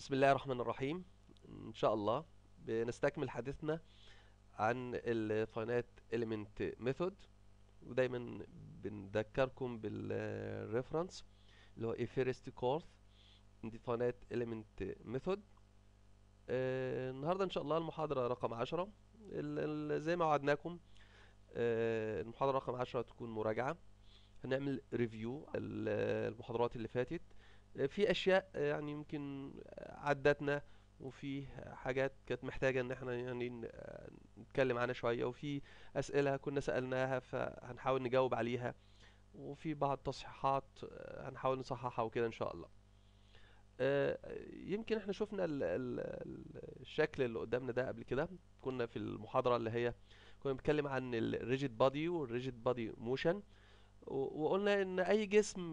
بسم الله الرحمن الرحيم ان شاء الله بنستكمل حديثنا عن الفاينات element ميثود ودايما بنذكركم بالريفرنس اللي هو a first course in the finite element method آه، النهارده ان شاء الله المحاضرة رقم عشرة ال- ال- زي ما وعدناكم آه، المحاضرة رقم عشرة تكون مراجعة هنعمل ريفيو المحاضرات اللي فاتت آه، في اشياء آه، يعني يمكن عدتنا وفي حاجات كانت محتاجة ان احنا يعني ن- آه، نتكلم عنها شوية وفي اسئلة كنا سألناها فهنحاول نجاوب عليها وفي بعض تصحيحات آه، هنحاول نصححها وكده ان شاء الله آه، يمكن احنا شفنا ال ال ال- الشكل اللي قدامنا ده قبل كده كنا في المحاضرة اللي هي كنا بنتكلم عن الريجيد بادي والريجيد بادي موشن وقلنا ان اي جسم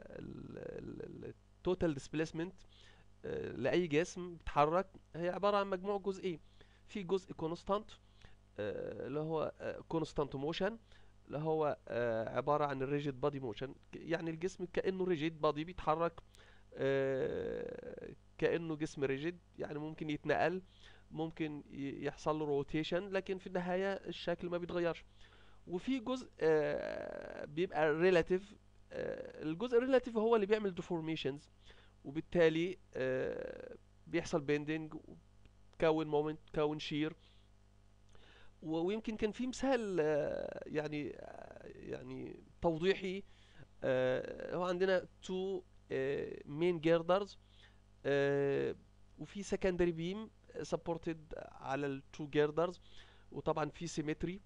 التوتال ديسبيسمنت لاي جسم بيتحرك هي عبارة عن مجموع جزئين في جزء كونستانت اللي هو كونستانت موشن اللي هو آه، عبارة عن الريجيد بادي موشن يعني الجسم كأنه ريجيد بادي بيتحرك آه، كأنه جسم ريجيد يعني ممكن يتنقل ممكن ي- يحصل له روتيشن لكن في النهاية الشكل ما بيتغيرش وفي جزء آه، بيبقى ريلاتيف الجزء الريلاتيف هو اللي بيعمل ديفورميشنز وبالتالي آه، بيحصل بيندنج تكون مومنت تكون شير و- ويمكن كان في مثال آه، يعني آه، يعني توضيحي آه، هو عندنا تو مين جيردرز وفي secondary beam supported على التو جيردرز وطبعا في سيمتري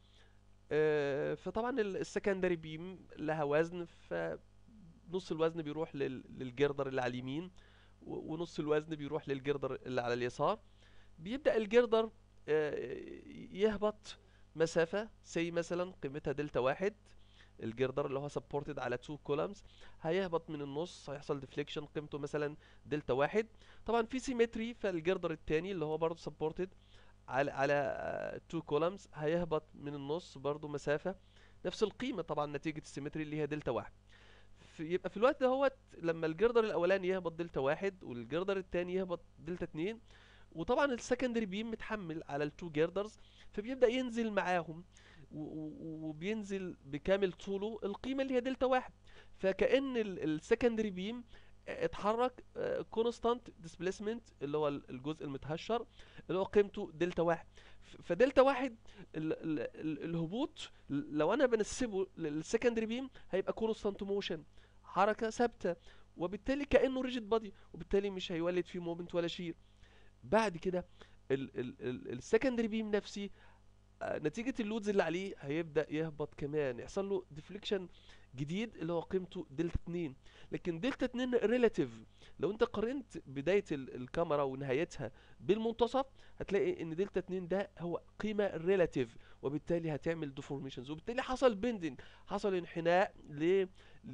فطبعا السكندري بيم لها وزن فنص الوزن بيروح لل- للجردر اللي على اليمين و- ونص الوزن بيروح للجردر اللي على اليسار بيبدأ الجردر آه، يهبط مسافة سي مثلا قيمتها دلتا واحد الجردر اللي هو سبورتد على تو كولمز هيهبط من النص هيحصل ديفليكشن قيمته مثلا دلتا واحد طبعا في سيمتري فالجردر التاني اللي هو برضه سبورتد على على تو كولمز هيهبط من النص برضه مسافة نفس القيمة طبعا نتيجة السيمتري اللي هي دلتا واحد في يبقى في الوقت دهوت لما الجردر الاولاني يهبط دلتا واحد والجردر التاني يهبط دلتا اتنين وطبعا السكندري بيم متحمل على التو جيردرز فبيبدأ ينزل معاهم و- و- وبينزل بكامل طوله القيمة اللي هي دلتا واحد فكأن السكندري بيم اتحرك كونستانت ديسبيسمنت اللي هو ال- الجزء المتهشر اللي هو قيمته دلتا واحد ف- فدلتا واحد ال ال ال الهبوط لو انا بنسبه للسكندري بيم هيبقى كونستانت موشن حركة ثابتة وبالتالي كأنه ريجيد بادي وبالتالي مش هيولد فيه مومنت ولا شير بعد كده السكندري بيم نفسي آه، نتيجة اللودز اللي عليه هيبدأ يهبط كمان يحصل له ديفليكشن جديد اللي هو قيمته دلتا 2 لكن دلتا 2 ريلاتيف لو انت قارنت بداية ال- الكاميرا ونهايتها بالمنتصف هتلاقي ان دلتا 2 ده هو قيمة ريلاتيف وبالتالي هتعمل ديفورميشنز وبالتالي حصل بندنج حصل انحناء ل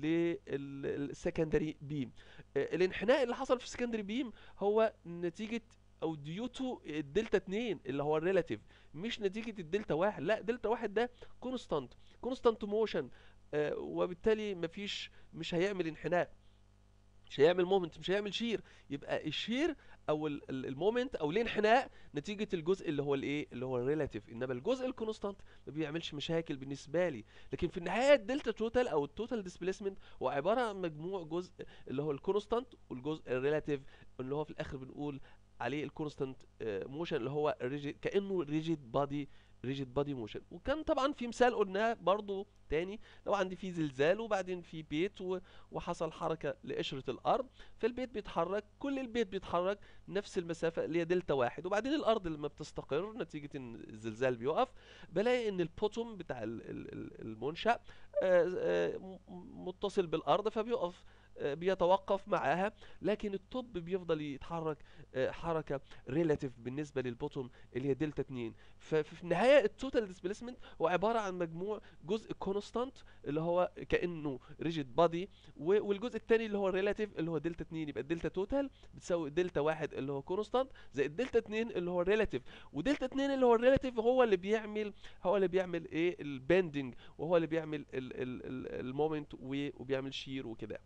للسكندري بيم الانحناء اللي حصل في السكندري بيم هو نتيجة او ديو تو الدلتا 2 اللي هو الريلاتيف مش نتيجة الدلتا واحد لا دلتا واحد ده كونستانت كونستانت موشن وبالتالي مفيش مش هيعمل انحناء مش هيعمل مومنت مش هيعمل شير يبقى الشير او ال- ال- المومنت او الانحناء نتيجة الجزء اللي هو الايه اللي هو الريلاتيف انما الجزء الكونستانت ما بيعملش مشاكل بالنسبة لي لكن في النهاية الدلتا توتال او التوتال ديسبيسمنت هو عبارة عن مجموع جزء اللي هو الكونستانت والجزء الريلاتيف اللي هو في الاخر بنقول عليه الكونستانت موشن اللي هو ريجيد كانه ريجيد بادي ريجيد بادي موشن وكان طبعا في مثال قلناه برضو تاني لو عندي فيه زلزال وبعدين في بيت و- وحصل حركة لقشرة الأرض فالبيت بيتحرك كل البيت بيتحرك نفس المسافة اللي هي دلتا واحد وبعدين الأرض لما بتستقر نتيجة إن الزلزال بيقف بلاقي إن البوتوم بتاع ال- ال- ال- المنشأ آه، آه، م- متصل بالأرض فبيقف آه، بيتوقف معاها لكن التوب بيفضل يتحرك آه، حركة ريلاتيف بالنسبة للبوتوم اللي هي دلتا 2 ففي النهاية التوتال ديسبيسمنت هو عبارة عن مجموع جزء كونستانت اللي هو كأنه ريجيد بادي والجزء الثاني اللي هو الريلاتيف اللي هو دلتا 2 يبقى الدلتا توتال بتساوي دلتا 1 اللي هو كونستانت زائد دلتا 2 اللي هو الريلاتيف ودلتا 2 اللي هو الريلاتيف هو اللي بيعمل هو اللي بيعمل ايه البندنج وهو اللي بيعمل المومنت وبيعمل شير وكده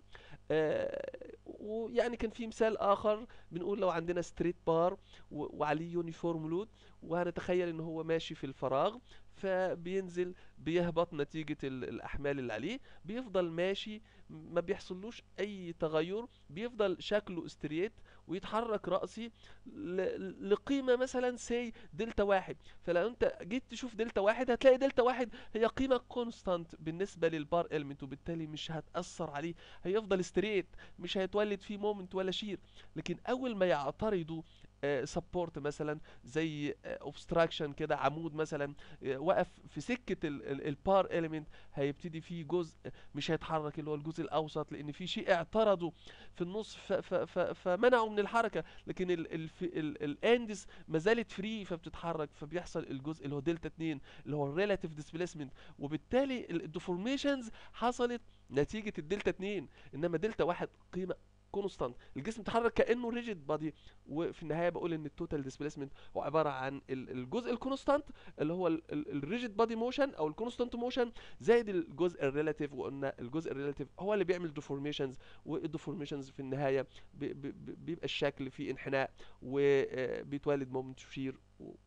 آه، ويعني كان في مثال اخر بنقول لو عندنا ستريت بار وعليه يونيفورم لود وهنتخيل ان هو ماشي في الفراغ فبينزل بيهبط نتيجة ال- الأحمال اللي عليه بيفضل ماشي ما بيحصلوش أي تغير بيفضل شكله استريت ويتحرك رأسي ل- لقيمة مثلا سي دلتا واحد فلو انت جيت تشوف دلتا واحد هتلاقي دلتا واحد هي قيمة كونستانت بالنسبة للبار إلمنت وبالتالي مش هتأثر عليه هيفضل ستريت مش هيتولد فيه مومنت ولا شير لكن أول ما يعترضوا سبورت مثلا زي اوبستراكشن كده عمود مثلا آه، وقف في سكة البار اليمنت هيبتدي فيه جزء مش هيتحرك اللي هو الجزء الاوسط لان في شيء اعترضوا في النص ف- ف- ف- فمنعوا من الحركة لكن الاندس ما زالت فري فبتتحرك فبيحصل الجزء اللي هو دلتا 2 اللي هو الريلاتيف ديسبيسمنت وبالتالي الديفورميشنز حصلت نتيجة الدلتا 2 انما دلتا 1 قيمة كونستانت الجسم اتحرك كانه ريجيد بادي وفي النهايه بقول ان التوتال ديسبيسمنت هو عباره عن ال- الجزء الكونستانت اللي هو الريجيد بادي موشن او الكونستانت موشن زائد الجزء الريلاتيف وقلنا الجزء الريلاتيف هو اللي بيعمل ديفورميشنز والديفورميشنز في النهايه بي- بي- بي- بيبقى الشكل فيه انحناء وبيتولد مومنت شير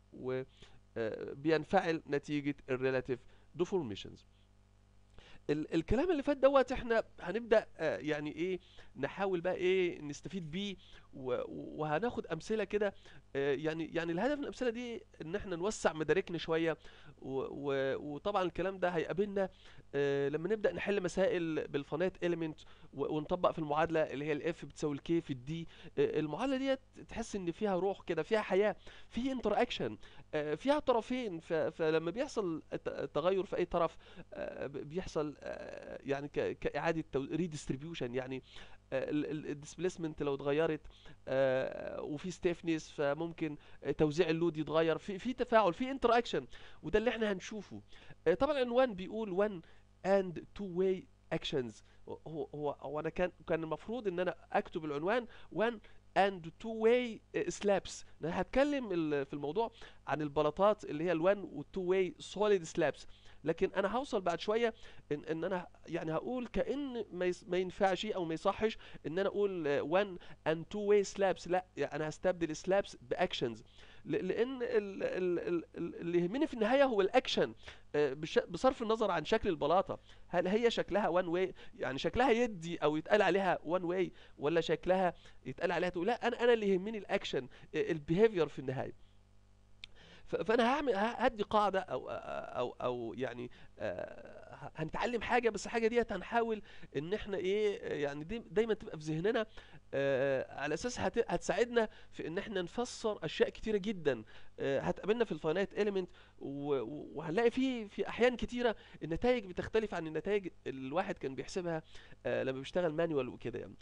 وبينفعل نتيجه الريلاتيف ديفورميشنز ال الكلام اللي فات دوت احنا هنبدأ آه، يعني ايه نحاول بقى ايه نستفيد بيه و- وهناخد امثله كده آه، يعني يعني الهدف من الامثله دي ان احنا نوسع مداركنا شويه و- و- وطبعا الكلام ده هيقابلنا آه، لما نبدا نحل مسائل بالفانات اليمنت ونطبق في المعادله اللي هي الاف بتساوي الكي في الدي المعادله ديت تحس ان فيها روح كده فيها حياه في انتر اكشن فيها طرفين ف- فلما بيحصل ت- تغير في اي طرف آه، ب- بيحصل آه، يعني ك- كاعاده ريديستريبيوشن يعني الديسبيسمنت لو اتغيرت آه، وفي ستيفنس فممكن آه، توزيع اللود يتغير في في تفاعل في انتر اكشن وده اللي احنا هنشوفه آه، طبعا العنوان بيقول one and two way actions هو هو هو انا كان كان المفروض ان انا اكتب العنوان one and two way slabs انا هتكلم ال- في الموضوع عن البلاطات اللي هي الوان والتو واي سوليد سلابس لكن انا هوصل بعد شويه ان ان انا يعني هقول كان ما, يس ما ينفعش او ما يصحش ان انا اقول 1 and two way slabs لا يعني انا هستبدل سلابس باكشنز لان ال ال ال ال- اللي يهمني في النهايه هو الاكشن آه، بش- بصرف النظر عن شكل البلاطه هل هي شكلها وان واي يعني شكلها يدي او يتقال عليها وان واي ولا شكلها يتقال عليها تقول لا انا انا اللي يهمني الاكشن البيهيفير في النهايه ف- فانا هعمل ه- هدي قاعده او او او يعني آه، ه- هنتعلم حاجه بس الحاجه ديت هنحاول ان احنا ايه آه، يعني دي دايما تبقى في ذهننا آه، على اساس هت- هتساعدنا في ان احنا نفسر اشياء كتيره جدا آه، هتقابلنا في الفاينايت اليمنت وهنلاقي في في احيان كتيره النتائج بتختلف عن النتائج اللي الواحد كان بيحسبها آه، لما بيشتغل مانيوال وكده يعني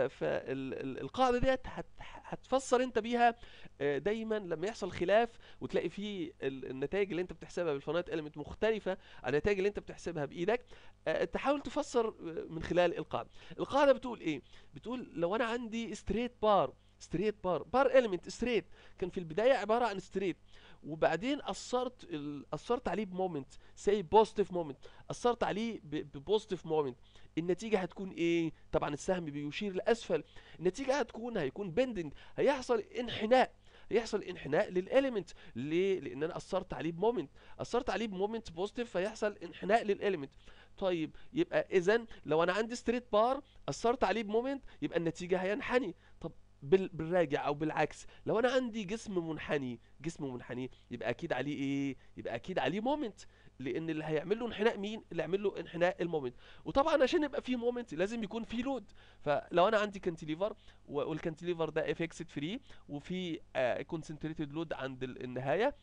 فالقاعده ديت هت- هتفسر انت بيها آه، دايما لما يحصل خلاف وتلاقي فيه ال- النتائج اللي انت بتحسبها بالفانات اليمنت مختلفه عن النتائج اللي انت بتحسبها بايدك آه، تحاول تفسر آه، من خلال القاعده القاعده بتقول ايه بتقول لو انا عندي ستريت بار ستريت بار بار اليمنت ستريت كان في البدايه عباره عن ستريت وبعدين اثرت ال- اثرت عليه بمومنت سي بوزيتيف مومنت اثرت عليه ببوزيتيف مومنت النتيجه هتكون ايه طبعا السهم بيشير لاسفل النتيجه هتكون هيكون بندنج هيحصل انحناء هيحصل انحناء للاليمنت ليه لان انا اثرت عليه بمومنت اثرت عليه بمومنت بوزيتيف فيحصل انحناء للاليمنت طيب يبقى اذا لو انا عندي ستريت بار اثرت عليه بمومنت يبقى النتيجه هينحني طب بال- بالراجع او بالعكس لو انا عندي جسم منحني جسم منحني يبقى اكيد عليه ايه يبقى اكيد عليه مومنت لان اللي هيعمل له انحناء مين اللي يعمل له انحناء المومنت وطبعا عشان يبقى فيه مومنت لازم يكون فيه لود فلو انا عندي كانتيليفر والكانتيليفر ده افكسد فري وفي كونسنتريتد لود عند ال- النهايه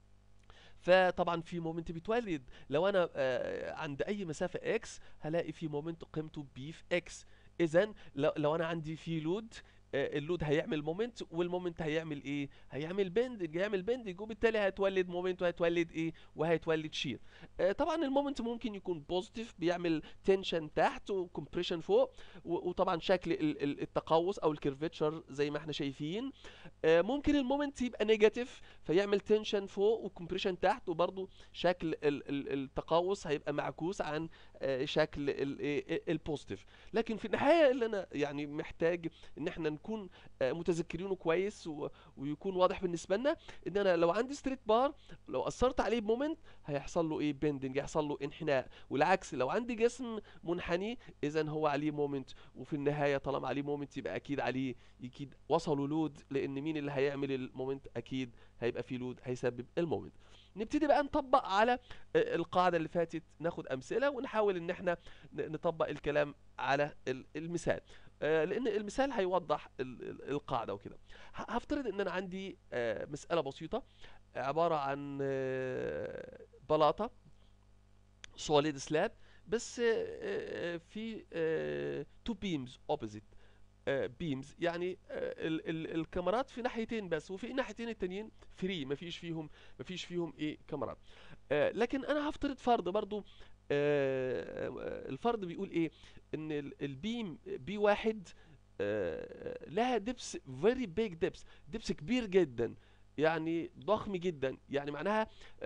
فطبعا في مومنت بيتولد لو انا آه، عند اي مسافه اكس هلاقي في مومنت قيمته بي في اكس اذا لو, لو انا عندي في لود آه، اللود هيعمل مومنت والمومنت هيعمل ايه هيعمل بندنج هيعمل بندنج وبالتالي هيتولد مومنت وهيتولد ايه وهيتولد شير آه، طبعا المومنت ممكن يكون بوزيتيف بيعمل تنشن تحت وكمبريشن فوق و- وطبعا شكل ال- ال- التقوس او الكيرفتشر زي ما احنا شايفين آه، ممكن المومنت يبقى نيجاتيف فيعمل تنشن فوق وكمبريشن تحت وبرضو شكل ال- ال- التقوس هيبقى معكوس عن آه، شكل البوزيتيف لكن في النهايه اللي انا يعني محتاج ان احنا نكون آه، متذكرينه كويس و- ويكون واضح بالنسبه لنا ان انا لو عندي ستريت بار لو اثرت عليه بمومنت هيحصل له ايه بيندنج هيحصل له انحناء والعكس لو عندي جسم منحني اذا هو عليه مومنت وفي النهايه طالما عليه مومنت يبقى اكيد عليه اكيد وصلوا لود لان مين اللي هيعمل المومنت اكيد هيبقى فيه لود هيسبب المومنت نبتدي بقى نطبق على آه، القاعده اللي فاتت ناخد امثله ونحاول ان احنا ن- نطبق الكلام على ال- المثال آه، لان المثال هيوضح ال- ال- القاعده وكده ه- هفترض ان انا عندي آه، مساله بسيطه عباره عن آه، بلاطه سوليد سلاب بس آه، آه، في تو بيمز اوبوزيت بيمز يعني آه، ال ال الكاميرات في ناحيتين بس وفي ناحيتين التانيين فري مفيش فيهم مفيش فيهم ايه كاميرات آه، لكن انا هفترض فرض برضو آه، آه، الفرض بيقول ايه ان ال- البيم بي واحد آه، لها دبس فيري بيج دبس دبس كبير جدا يعني ضخم جدا يعني معناها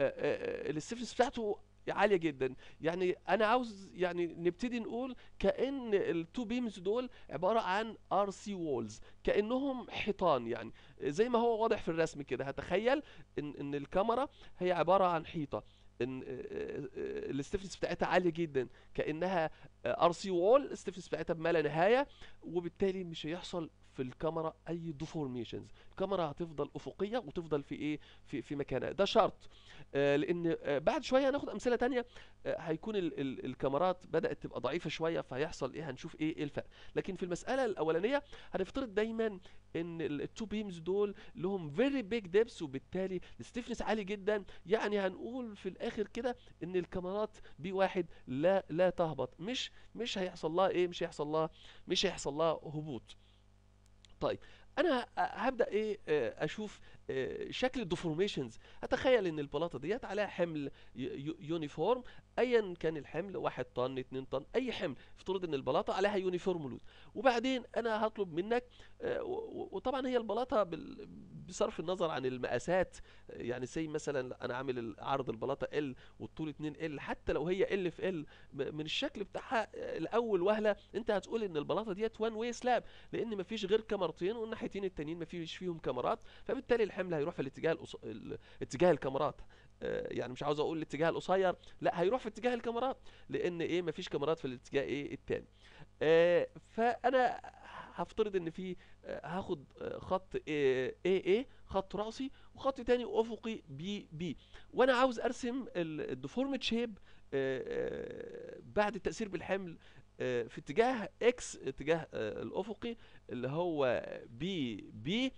الستفنس بتاعته عاليه جدا يعني انا عاوز يعني نبتدي نقول كان التو بيمز دول عباره عن ار سي وولز كانهم حيطان يعني زي ما هو واضح في الرسم كده هتخيل ان ان الكاميرا هي عباره عن حيطه ان الستفنس بتاعتها عاليه جدا كانها ار سي وول الستفنس بتاعتها بما لا نهايه وبالتالي مش هيحصل في الكاميرا اي ديفورميشنز الكاميرا هتفضل افقيه وتفضل في ايه في في مكانها ده شرط آه، لان آه، بعد شويه هناخد امثله تانية آه، هيكون ال ال الكاميرات بدات تبقى ضعيفه شويه فهيحصل ايه هنشوف ايه ايه الفرق لكن في المساله الاولانيه هنفترض دايما ان التو بيمز دول لهم فيري بيج ديبس وبالتالي الستيفنس عالي جدا يعني هنقول في الاخر كده ان الكاميرات بي واحد لا لا تهبط مش مش هيحصل لها ايه مش هيحصل لها مش هيحصل لها هبوط طيب انا ه- هبدا ايه آه، اشوف آه، شكل الديفورميشنز اتخيل ان البلاطه ديت عليها حمل ي- ي- يونيفورم ايا كان الحمل واحد طن اتنين طن اي حمل افترض ان البلاطه عليها يونيفورم لود وبعدين انا هطلب منك آه، و- و- وطبعا هي البلاطه بال- بصرف النظر عن المقاسات آه، يعني زي مثلا انا عامل ال- عرض البلاطه ال والطول 2 ال حتى لو هي ال في ال من الشكل بتاعها آه، الاول وهله انت هتقول ان البلاطه ديت وان واي سلاب لان مفيش غير كاميرتين والناحيتين التانيين مفيش فيهم كاميرات فبالتالي الحمل هيروح في الاتجاه القص... ال- اتجاه الكاميرات آه، يعني مش عاوز اقول الاتجاه القصير لا هيروح في اتجاه الكاميرات لان ايه مفيش كاميرات في الاتجاه ايه التاني آه، فانا هفترض ان في آه، هاخد آه، خط اي اي خط رأسي وخط تاني افقي بي بي وانا عاوز ارسم الديفورمد شيب بعد التأثير بالحمل آه، في اتجاه اكس اتجاه آه، الافقي اللي هو بي بي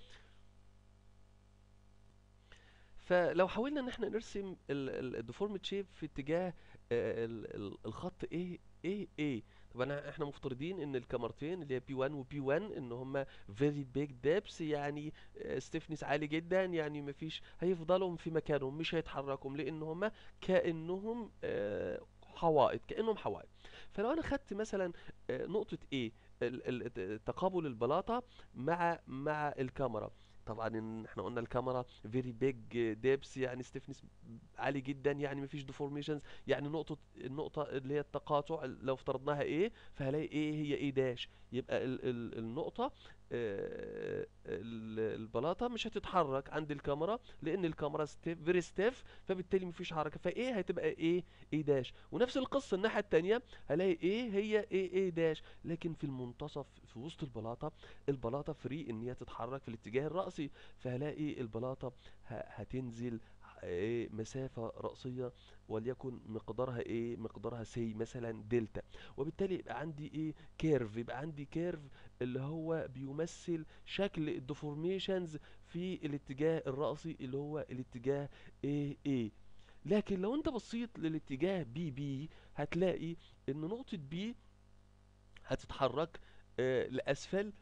فلو حاولنا ان احنا نرسم الديفورمد شيب في اتجاه آه، ال- ال- الخط A A A طبعا احنا مفترضين ان الكاميرتين اللي هي بي 1 وبي 1 ان هما فيري بيج ديبس يعني ستيفنس عالي جدا يعني مفيش هيفضلوا في مكانهم مش هيتحركوا لان هما كانهم آه، حوائط كانهم حوائط فلو انا خدت مثلا آه، نقطة A ال- ال- تقابل البلاطة مع مع الكاميرا طبعا إن احنا قلنا الكاميرا فيري بيج ديبس يعني ستيفنس عالي جدا يعني مفيش ديفورميشنز يعني نقطة النقطة اللي هي التقاطع لو افترضناها ايه فهلاقي ايه هي ايه داش يبقى ال ال النقطة آه، ال- البلاطة مش هتتحرك عند الكاميرا لان الكاميرا ستيف فيري ستيف فبالتالي مفيش حركة فايه هتبقى ايه ايه داش ونفس القصة الناحية التانية هلاقي ايه هي ايه ايه داش لكن في المنتصف في وسط البلاطة البلاطة فري ان هي تتحرك في الاتجاه الرأسي فهلاقي البلاطة ه- هتنزل ايه مسافة رأسية وليكن مقدارها ايه مقدارها سي مثلا دلتا وبالتالي يبقى عندي ايه كيرف يبقى عندي كيرف اللي هو بيمثل شكل الديفورميشنز في الاتجاه الرأسي اللي هو الاتجاه ايه ايه لكن لو انت بصيت للاتجاه بي بي هتلاقي ان نقطة بي هتتحرك آه، لأسفل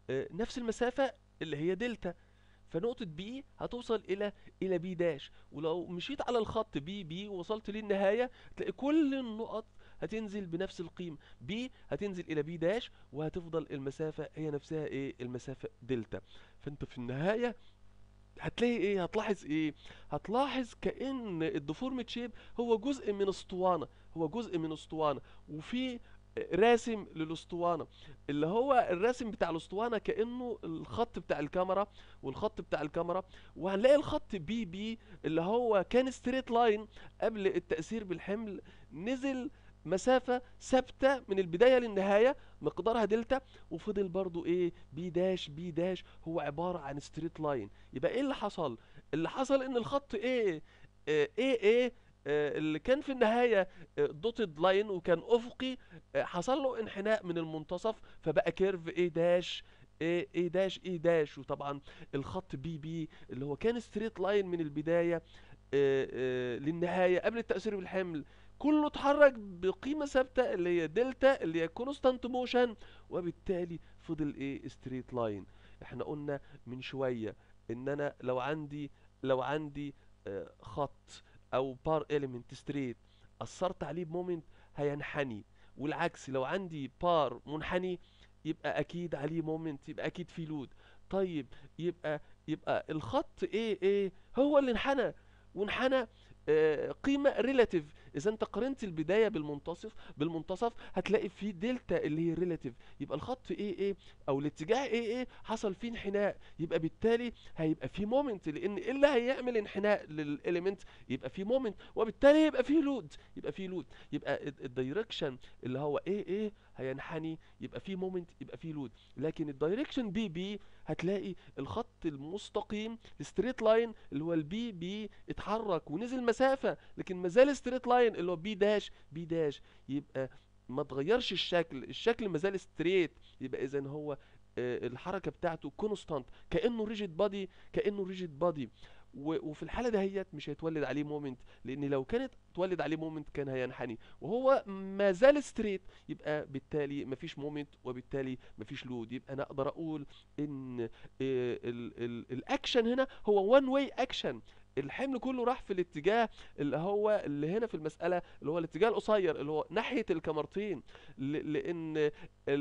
آه، نفس المسافة اللي هي دلتا فنقطة بي هتوصل إلى إلى بي داش ولو مشيت على الخط بي بي ووصلت للنهاية تلاقي كل النقط هتنزل بنفس القيمة بي هتنزل إلى بي داش وهتفضل المسافة هي نفسها إيه المسافة دلتا فأنت في النهاية هتلاقي ايه هتلاحظ ايه هتلاحظ كأن الديفورمد شيب هو جزء من اسطوانة هو جزء من اسطوانة وفي راسم للاسطوانة اللي هو الراسم بتاع الاسطوانة كأنه الخط بتاع الكاميرا والخط بتاع الكاميرا وهنلاقي الخط بي بي اللي هو كان ستريت لاين قبل التأثير بالحمل نزل مسافة ثابتة من البداية للنهاية مقدارها دلتا وفضل برضو ايه بي داش بي داش هو عبارة عن ستريت لاين يبقى ايه اللي حصل اللي حصل ان الخط ايه ايه ايه آه، اللي كان في النهاية دوتد لاين وكان افقي آه، حصل له انحناء من المنتصف فبقى كيرف ايه داش ايه ايه داش ايه داش وطبعا الخط بي بي اللي هو كان ستريت لاين من البداية آه، آه، للنهاية قبل التأثير بالحمل كله اتحرك بقيمة ثابتة اللي هي دلتا اللي هي كونستانت موشن وبالتالي فضل ايه ستريت لاين احنا قلنا من شوية ان انا لو عندي لو عندي آه، خط او بار اليمنت ستريت اثرت عليه بمومنت هينحني والعكس لو عندي بار منحني يبقى اكيد عليه مومنت يبقى اكيد في لود طيب يبقى يبقى الخط ايه ايه هو اللي انحنى وانحنى آه، قيمة ريلاتيف اذا انت قارنت البداية بالمنتصف بالمنتصف هتلاقي في دلتا اللي هي ريلاتيف يبقى الخط ايه ايه او الاتجاه ايه ايه حصل فيه انحناء يبقى بالتالي هيبقى في مومنت لان ايه اللي هيعمل انحناء للاليمنت يبقى في مومنت وبالتالي يبقى في لود يبقى في لود يبقى الدايركشن اللي هو ايه ايه هينحني يبقى في مومنت يبقى في لود لكن الدايركشن بي بي هتلاقي الخط المستقيم الستريت لاين اللي هو البي بي اتحرك ونزل مسافة لكن ما زال ستريت لاين اللي هو بي داش بي داش يبقى ما تغيرش الشكل الشكل ما زال ستريت يبقى اذا هو آه، الحركة بتاعته كونستانت كأنه ريجيد بادي كأنه ريجيد بادي وفي الحالة دهيت مش هيتولد عليه مومنت لان لو كانت تولد عليه مومنت كان هينحني وهو ما زال ستريت يبقى بالتالي مفيش مومنت وبالتالي مفيش لود يبقى انا اقدر اقول ان آه، ال- ال- الاكشن هنا هو وان واي اكشن الحمل كله راح في الاتجاه اللي هو اللي هنا في المسألة اللي هو الاتجاه القصير اللي هو ناحية الكاميرتين ل- لأن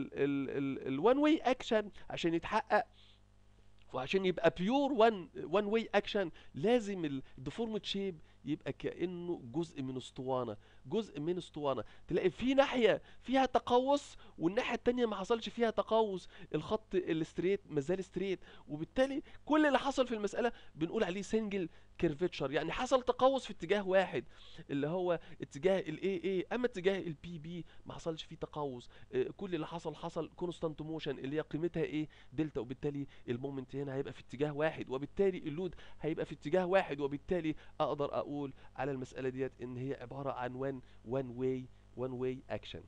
الوان واي اكشن عشان يتحقق وعشان يبقى بيور وان وان واي اكشن لازم الديفورمد شيب يبقى كانه جزء من اسطوانه جزء من اسطوانه تلاقي في ناحيه فيها تقوس والناحيه التانية ما حصلش فيها تقوس الخط الستريت ما زال ستريت وبالتالي كل اللي حصل في المساله بنقول عليه سنجل كيرفتشر يعني حصل تقوس في اتجاه واحد اللي هو اتجاه الاي اي اما اتجاه البي بي ما حصلش فيه تقوس آه، كل اللي حصل حصل كونستانت موشن اللي هي قيمتها ايه دلتا وبالتالي المومنت هنا هيبقى في اتجاه واحد وبالتالي اللود هيبقى في اتجاه واحد وبالتالي اقدر اقول على المساله ديت ان هي عباره عن وان وان واي وان واي اكشن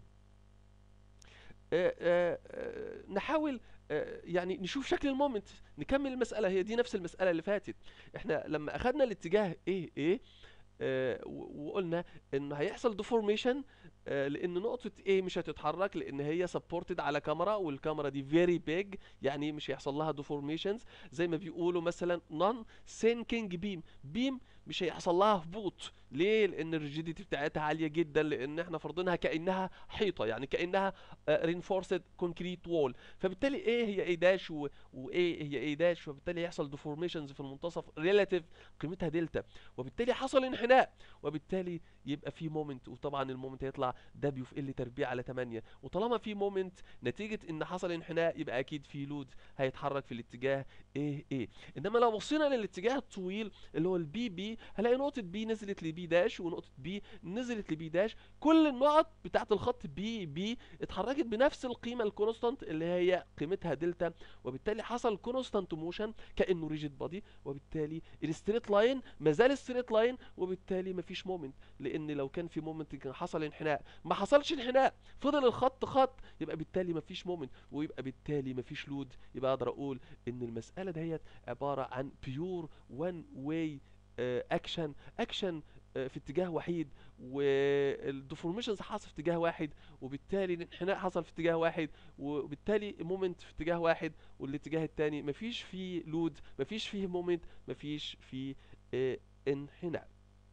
نحاول آه، يعني نشوف شكل المومنت نكمل المساله هي دي نفس المساله اللي فاتت احنا لما اخدنا الاتجاه ايه ايه آه، و- وقلنا ان هيحصل ديفورميشن لان نقطة A مش هتتحرك لان هي سبورتد على كاميرا والكاميرا دي فيري بيج يعني مش هيحصل لها ديفورميشنز زي ما بيقولوا مثلا نون سينكينج بيم بيم مش هيحصل لها هبوط ليه لان الريجيديتي بتاعتها عالية جدا لان احنا فرضينها كانها حيطة يعني كانها رينفورسد كونكريت وول فبالتالي ايه هي ايه داش و- وايه هي ايه داش وبالتالي يحصل ديفورميشنز في المنتصف ريلاتيف قيمتها دلتا وبالتالي حصل انحناء وبالتالي يبقى في مومنت وطبعا المومنت هيطلع دبليو في ال تربيع على 8 وطالما في مومنت نتيجة ان حصل انحناء يبقى اكيد في لود هيتحرك في الاتجاه ايه ايه انما لو بصينا للاتجاه الطويل اللي هو البي بي هلاقي نقطة بي نزلت لبي داش ونقطة بي نزلت لبي داش كل النقط بتاعت الخط بي بي اتحركت بنفس القيمة الكونستانت اللي هي قيمتها دلتا وبالتالي حصل كونستانت موشن كانه ريجيد بادي وبالتالي الستريت لاين ما زال ستريت لاين وبالتالي مفيش مومنت لان لو كان في مومنت كان حصل انحناء ما حصلش انحناء فضل الخط خط يبقى بالتالي مفيش مومنت ويبقى بالتالي مفيش لود يبقى اقدر اقول ان المساله دهيت عباره عن بيور وان واي اكشن اكشن آه، في اتجاه وحيد والديفورميشنز حصل في اتجاه واحد وبالتالي الانحناء حصل في اتجاه واحد وبالتالي مومنت في اتجاه واحد والاتجاه التاني مفيش فيه لود مفيش فيه مومنت مفيش فيه آه، انحناء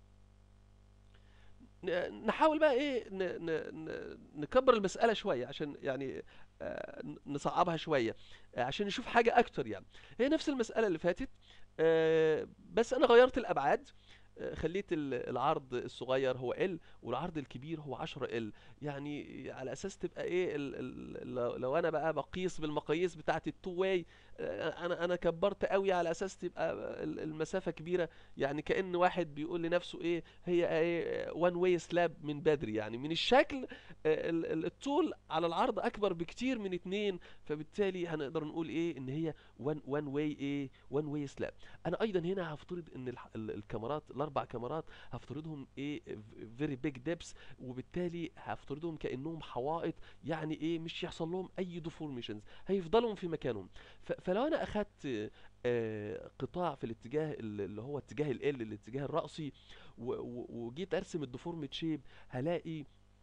ن- نحاول بقى ايه ن ن ن نكبر المسألة شوية عشان يعني آه، ن- نصعبها شوية آه، عشان نشوف حاجة أكتر يعني هي نفس المسألة اللي فاتت آه، بس أنا غيرت الأبعاد آه، خليت ال- العرض الصغير هو ال والعرض الكبير هو 10 ال يعني على اساس تبقى ايه ال ال لو لو انا بقى بقيس بالمقاييس بتاعه التو واي انا انا كبرت قوي على اساس تبقى ال- المسافه كبيره يعني كأن واحد بيقول لنفسه ايه هي ايه وان واي سلاب من بدري يعني من الشكل آه، ال- ال- الطول على العرض اكبر بكتير من اتنين فبالتالي هنقدر نقول ايه ان هي وان وان واي ايه وان واي سلاب انا ايضا هنا هفترض ان الح- ال- الكاميرات الاربع كاميرات هفترضهم ايه فيري بيج ديبس وبالتالي هفترضهم كانهم حوائط يعني ايه مش يحصل لهم اي ديفورميشنز هيفضلوا في مكانهم ف- فلو انا اخدت آه، قطاع في الاتجاه ال- اللي هو اتجاه ال الاتجاه الرأسي و- و- وجيت ارسم الديفورمد شيب هلاقي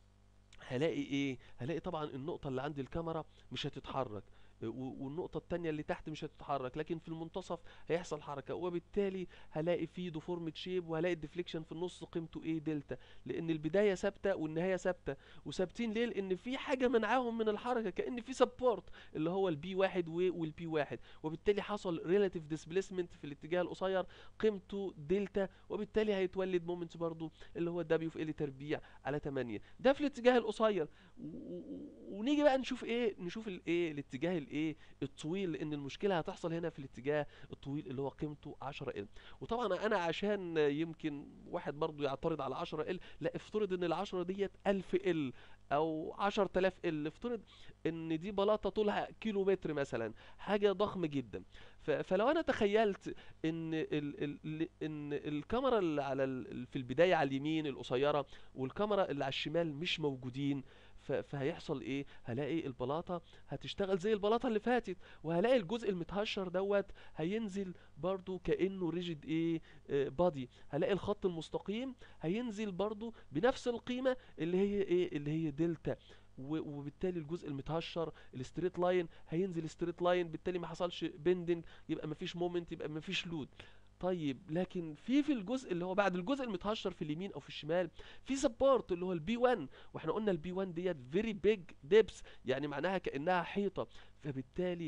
هلاقي ايه هلاقي طبعا النقطة اللي عند الكاميرا مش هتتحرك و- والنقطة التانية اللي تحت مش هتتحرك لكن في المنتصف هيحصل حركة وبالتالي هلاقي فيه ديفورمد شيب وهلاقي الديفليكشن في النص قيمته ايه دلتا لان البداية ثابتة والنهاية ثابتة وثابتين ليه لان في حاجة منعاهم من الحركة كأن في سبورت اللي هو البي واحد والبي واحد وبالتالي حصل ريلاتيف ديسبيسمنت في الاتجاه القصير قيمته دلتا وبالتالي هيتولد مومنت برضو اللي هو دبليو في ال تربيع على 8 ده في الاتجاه القصير و- و- ونيجي بقى نشوف ايه نشوف الايه الاتجاه الايه الطويل لان المشكله هتحصل هنا في الاتجاه الطويل اللي هو قيمته 10 ال وطبعا انا عشان يمكن واحد برضو يعترض على 10 ال لا افترض ان ال 10 ديت 1000 ال او 10000 ال افترض ان دي بلاطه طولها كيلو متر مثلا حاجه ضخمه جدا ف- فلو انا تخيلت ان ال ال ان الكاميرا اللي على ال في البدايه على اليمين القصيره والكاميرا اللي على الشمال مش موجودين ف- فهيحصل ايه هلاقي البلاطه هتشتغل زي البلاطه اللي فاتت وهلاقي الجزء المتهشر دوت هينزل برضو كانه ريجيد ايه بادي هلاقي الخط المستقيم هينزل برضو بنفس القيمه اللي هي ايه اللي هي دلتا و- وبالتالي الجزء المتهشر الستريت لاين هينزل ستريت لاين بالتالي ما حصلش بندنج يبقى مفيش مومنت يبقى مفيش لود طيب لكن في في الجزء اللي هو بعد الجزء المتهشر في اليمين او في الشمال في سبورت اللي هو البي 1 واحنا قلنا البي 1 ديت فيري بيج ديبس يعني معناها كانها حيطه فبالتالي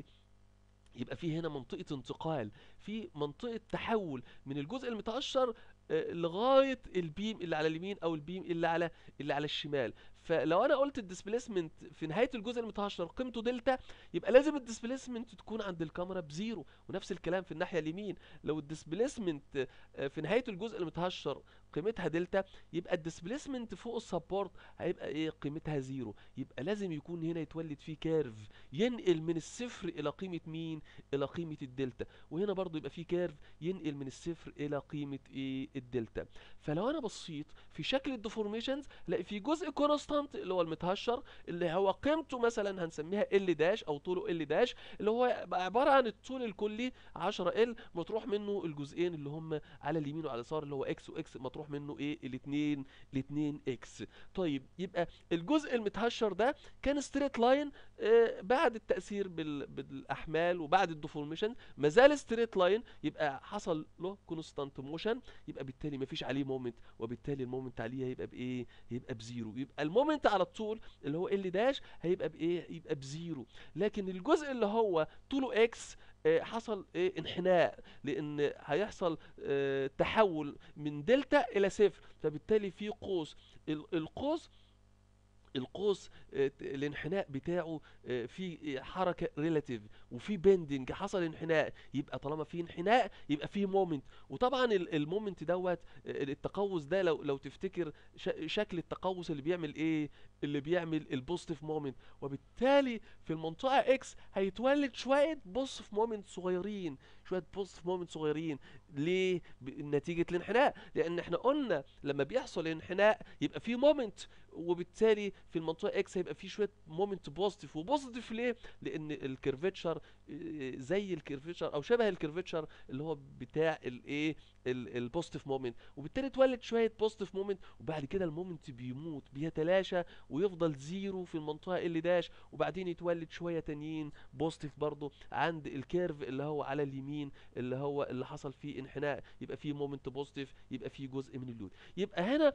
يبقى في هنا منطقة انتقال في منطقة تحول من الجزء المتقشر آه، لغاية البيم اللي على اليمين او البيم اللي على اللي على الشمال فلو انا قلت الديسبيسمنت في نهاية الجزء المتقشر قيمته دلتا يبقى لازم الديسبيسمنت تكون عند الكاميرا بزيرو ونفس الكلام في الناحية اليمين لو الديسبيسمنت في نهاية الجزء المتهشر قيمتها دلتا يبقى الديسبيسمنت فوق السبورت هيبقى ايه قيمتها زيرو يبقى لازم يكون هنا يتولد فيه كيرف ينقل من الصفر الى قيمة مين الى قيمة الدلتا وهنا برضو يبقى فيه كيرف ينقل من الصفر الى قيمة ايه الدلتا فلو انا بصيت في شكل الديفورميشنز لاقي في جزء كونستانت اللي هو المتهشر اللي هو قيمته مثلا هنسميها ال داش او طوله ال داش اللي هو بقى عبارة عن الطول الكلي 10 ال مطروح منه الجزئين اللي هم على اليمين وعلى اليسار اللي هو اكس واكس مطروح منه ايه الاثنين الاثنين اكس طيب يبقى الجزء المتهشر ده كان ستريت لاين آه، بعد التأثير بال... بالأحمال وبعد الديفورميشن ما زال ستريت لاين يبقى حصل له كونستانت موشن يبقى بالتالي ما فيش عليه مومنت وبالتالي المومنت عليه هيبقى بايه هيبقى بزيرو يبقى المومنت على الطول اللي هو ال داش هيبقى بايه يبقى بزيرو لكن الجزء اللي هو طوله اكس آه، حصل ايه انحناء لان هيحصل آه، تحول من دلتا الى صفر فبالتالي في قوس ال- القوس القوس آه، ت- الانحناء بتاعه آه، في حركه ريلاتيف وفي بيندنج حصل انحناء يبقى طالما في انحناء يبقى في مومنت وطبعا ال- المومنت دوت آه، التقوس ده لو لو تفتكر ش- شكل التقوس اللي بيعمل ايه اللي بيعمل البوزيتيف مومنت وبالتالي في المنطقه اكس هيتولد شويه بوزيتيف مومنت صغيرين شويه بوزيتيف مومنت صغيرين ليه ب- نتيجه الانحناء لان احنا قلنا لما بيحصل انحناء يبقى في مومنت وبالتالي في المنطقه اكس هيبقى في شويه مومنت بوزيتيف وبوزيتيف ليه لان الكيرفتشر آه، زي الكيرفتشر او شبه الكيرفتشر اللي هو بتاع الايه البوزيتيف مومنت وبالتالي تولد شويه بوزيتيف مومنت وبعد كده المومنت بيموت بيتلاشى ويفضل زيرو في المنطقه اللي داش وبعدين يتولد شويه تانيين بوزيتيف برضو عند الكيرف اللي هو على اليمين اللي هو اللي حصل فيه انحناء يبقى فيه مومنت بوزيتيف يبقى فيه جزء من اللود يبقى هنا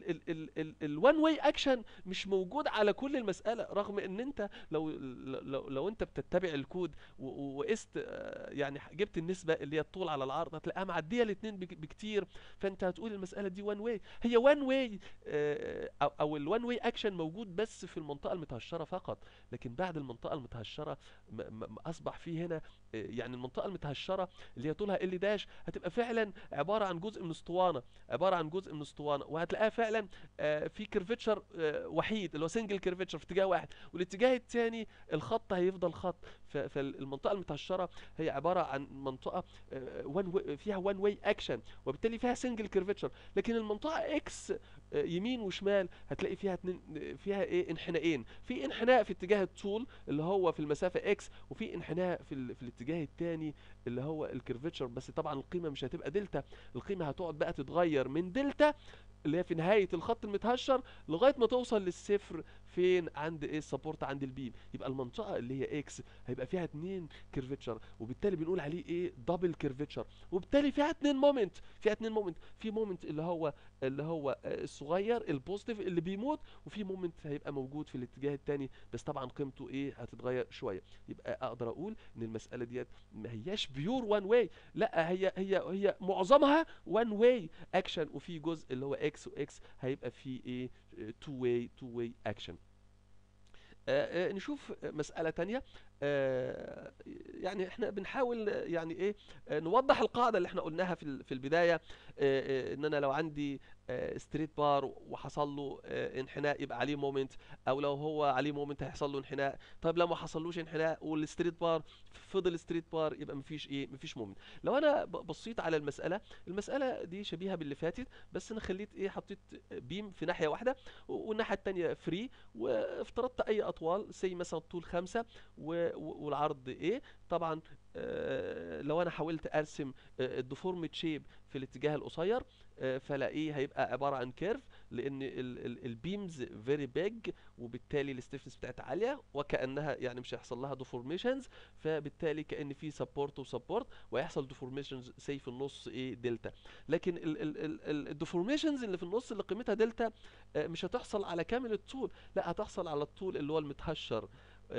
الوان واي اكشن مش موجود على كل المساله رغم ان انت لو لو, لو انت بتتبع الكود و- وقست آه، يعني جبت النسبه اللي هي الطول على العرض هتلاقيها معديه الاثنين بكتير فانت هتقول المساله دي وان واي هي وان واي او او الوان واي اكشن موجود بس في المنطقه المتهشره فقط لكن بعد المنطقه المتهشره م- م- اصبح في هنا آه، يعني المنطقه المتهشره اللي هي طولها ال داش هتبقى فعلا عباره عن جزء من اسطوانه عباره عن جزء من اسطوانه وهتلاقيها فعلا آه، في كيرفتشر وحيد اللي هو سنجل كيرفتشر في اتجاه واحد والاتجاه الثاني الخط هيفضل خط ف- فالمنطقه المتهشره هي عباره عن منطقه وان فيها وان واي اكشن وبالتالي فيها سنجل كيرفتشر لكن المنطقه اكس يمين وشمال هتلاقي فيها اتنين فيها ايه انحنائين في انحناء في اتجاه الطول اللي هو في المسافه اكس وفي انحناء في, ال... في الاتجاه الثاني اللي هو الكيرفتشر بس طبعا القيمه مش هتبقى دلتا القيمه هتقعد بقى تتغير من دلتا اللي هي في نهايه الخط المتهشر لغايه ما توصل للصفر فين عند ايه السبورت عند البيم يبقى المنطقه اللي هي اكس هيبقى فيها اتنين كيرفتشر وبالتالي بنقول عليه ايه دبل كيرفتشر وبالتالي فيها اتنين مومنت فيها اتنين مومنت في مومنت اللي هو اللي هو آه، الصغير البوزيتيف اللي بيموت وفي مومنت هيبقى موجود في الاتجاه التاني بس طبعا قيمته ايه هتتغير شويه يبقى اقدر اقول ان المساله ديت ما هياش بيور وان واي لا هي هي هي معظمها وان واي اكشن وفي جزء اللي هو اكس واكس هيبقى فيه ايه تو واي تو واي اكشن آه، آه، نشوف مسألة تانية آه، يعني احنا بنحاول آه، يعني ايه آه، نوضح القاعدة اللي احنا قلناها في ال- في البداية آه، آه، ان انا لو عندي ستريت بار وحصل له آه، انحناء يبقى عليه مومنت او لو هو عليه مومنت هيحصل له انحناء طب لو ما حصلوش انحناء والستريت بار فضل ستريت بار يبقى مفيش ايه مفيش مومنت لو انا ب- بصيت على المسألة المسألة دي شبيهة باللي فاتت بس انا خليت ايه حطيت بيم في ناحية واحدة والناحية التانية فري وافترضت اي اطوال سي مثلا طول خمسة و- و- والعرض ايه طبعا آه، لو انا حاولت ارسم الديفورمد شيب في الاتجاه القصير آه، فلاقيه هيبقى عباره عن كيرف لان البيمز فيري بيج وبالتالي الستيفنس بتاعتها عاليه وكانها يعني مش هيحصل لها ديفورميشنز فبالتالي كان في سبورت وسبورت وهيحصل ديفورميشنز سي في النص ايه دلتا لكن الديفورميشنز اللي في النص اللي قيمتها دلتا آه، مش هتحصل على كامل الطول لا هتحصل على الطول اللي هو المتهشر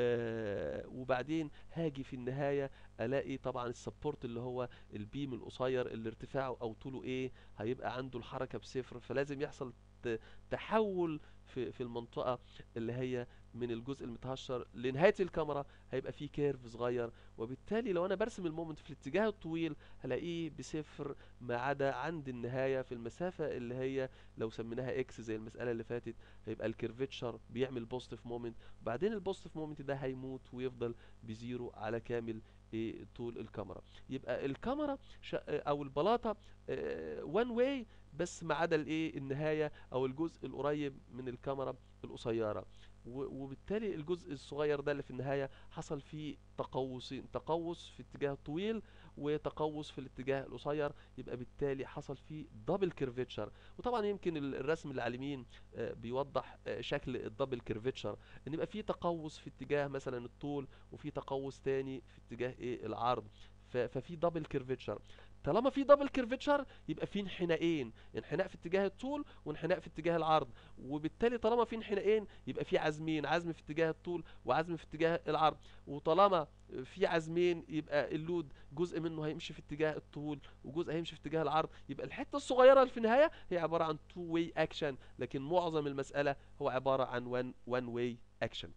آه، وبعدين هاجي في النهاية الاقي طبعا السبورت اللي هو البيم القصير اللي ارتفاعه او طوله ايه هيبقى عنده الحركة بصفر فلازم يحصل ت- تحول في في المنطقة اللي هي من الجزء المتهشر لنهاية الكاميرا هيبقى فيه كيرف صغير وبالتالي لو انا برسم المومنت في الاتجاه الطويل هلاقيه بصفر ما عدا عند النهاية في المسافة اللي هي لو سميناها اكس زي المسألة اللي فاتت هيبقى الكيرفتشر بيعمل بوزيتيف مومنت وبعدين البوزيتيف مومنت ده هيموت ويفضل بزيرو على كامل إيه طول الكاميرا يبقى الكاميرا شا- او البلاطه وان واي بس ما عدا الايه النهايه او الجزء القريب من الكاميرا القصيره و- وبالتالي الجزء الصغير ده اللي في النهايه حصل فيه تقوسين تقوس في اتجاه الطويل وتقوس في الاتجاه القصير يبقى بالتالي حصل فيه دبل كيرفتشر وطبعا يمكن ال- الرسم اللي على اليمين آه، بيوضح آه، شكل الدبل كيرفتشر ان يبقى في تقوس في اتجاه مثلا الطول وفي تقوس تاني في اتجاه ايه العرض ف- ففي دبل كيرفتشر طالما في دبل كيرفتشر يبقى في انحنائين انحناء في اتجاه الطول وانحناء في اتجاه العرض وبالتالي طالما في انحنائين يبقى في عزمين عزم في اتجاه الطول وعزم في اتجاه العرض وطالما في عزمين يبقى اللود جزء منه هيمشي في اتجاه الطول وجزء هيمشي في اتجاه العرض يبقى الحته الصغيره اللي في النهايه هي عباره عن تو واي اكشن لكن معظم المساله هو عباره عن وان وان واي اكشن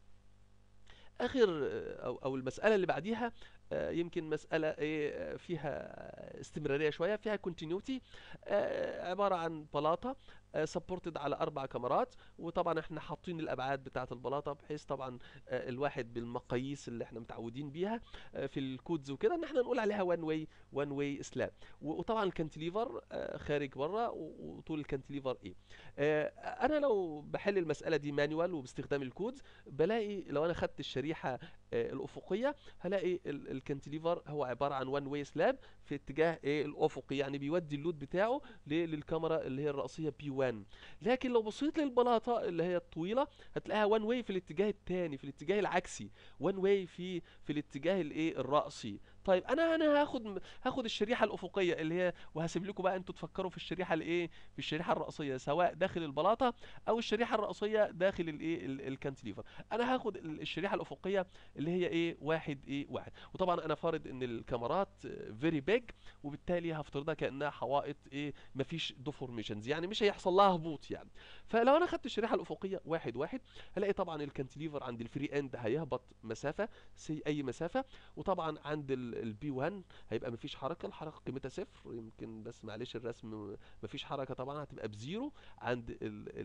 اخر آه، او او المساله اللي بعديها آه، يمكن مساله ايه آه، فيها استمراريه شويه فيها كونتينيوتي عباره عن بلاطه سبورتد على اربع كاميرات وطبعا احنا حاطين الابعاد بتاعه البلاطه بحيث طبعا آه، الواحد بالمقاييس اللي احنا متعودين بيها آه، في الكودز وكده ان احنا نقول عليها وان واي وان واي سلاب وطبعا الكانتليفر آه، خارج بره و- وطول الكانتليفر ايه آه، انا لو بحل المساله دي مانوال وباستخدام الكودز بلاقي لو انا خدت الشريحه آه، الافقيه هلاقي ال- الكانتليفر هو عباره عن وان واي سلاب في اتجاه ايه الافقي يعني بيودي اللود بتاعه ل- للكاميرا اللي هي الرئيسيه بي 1 لكن لو بصيت للبلاطه اللي هي الطويله هتلاقيها وان واي في الاتجاه الثاني في الاتجاه العكسي وان واي في في الاتجاه الايه الرأسي طيب انا انا هاخد هاخد الشريحه الافقيه اللي هي وهسيب لكم بقى انتوا تفكروا في الشريحه الايه في الشريحه الرئيسيه سواء داخل البلاطه او الشريحه الرئيسيه داخل الايه ال- الكانتليفر انا هاخد ال- الشريحه الافقيه اللي هي ايه واحد ايه واحد وطبعا انا فارض ان الكاميرات فيري بيج وبالتالي هفترضها كانها حوائط ايه مفيش ديفورميشنز يعني مش هيحصل لها هبوط يعني فلو انا خدت الشريحه الافقيه واحد واحد هلاقي طبعا الكانتليفر عند الفري اند هيهبط مسافه سي اي مسافه وطبعا عند البي 1 هيبقى مفيش حركه الحركه قيمتها صفر يمكن بس معلش الرسم مفيش حركه طبعا هتبقى بزيرو عند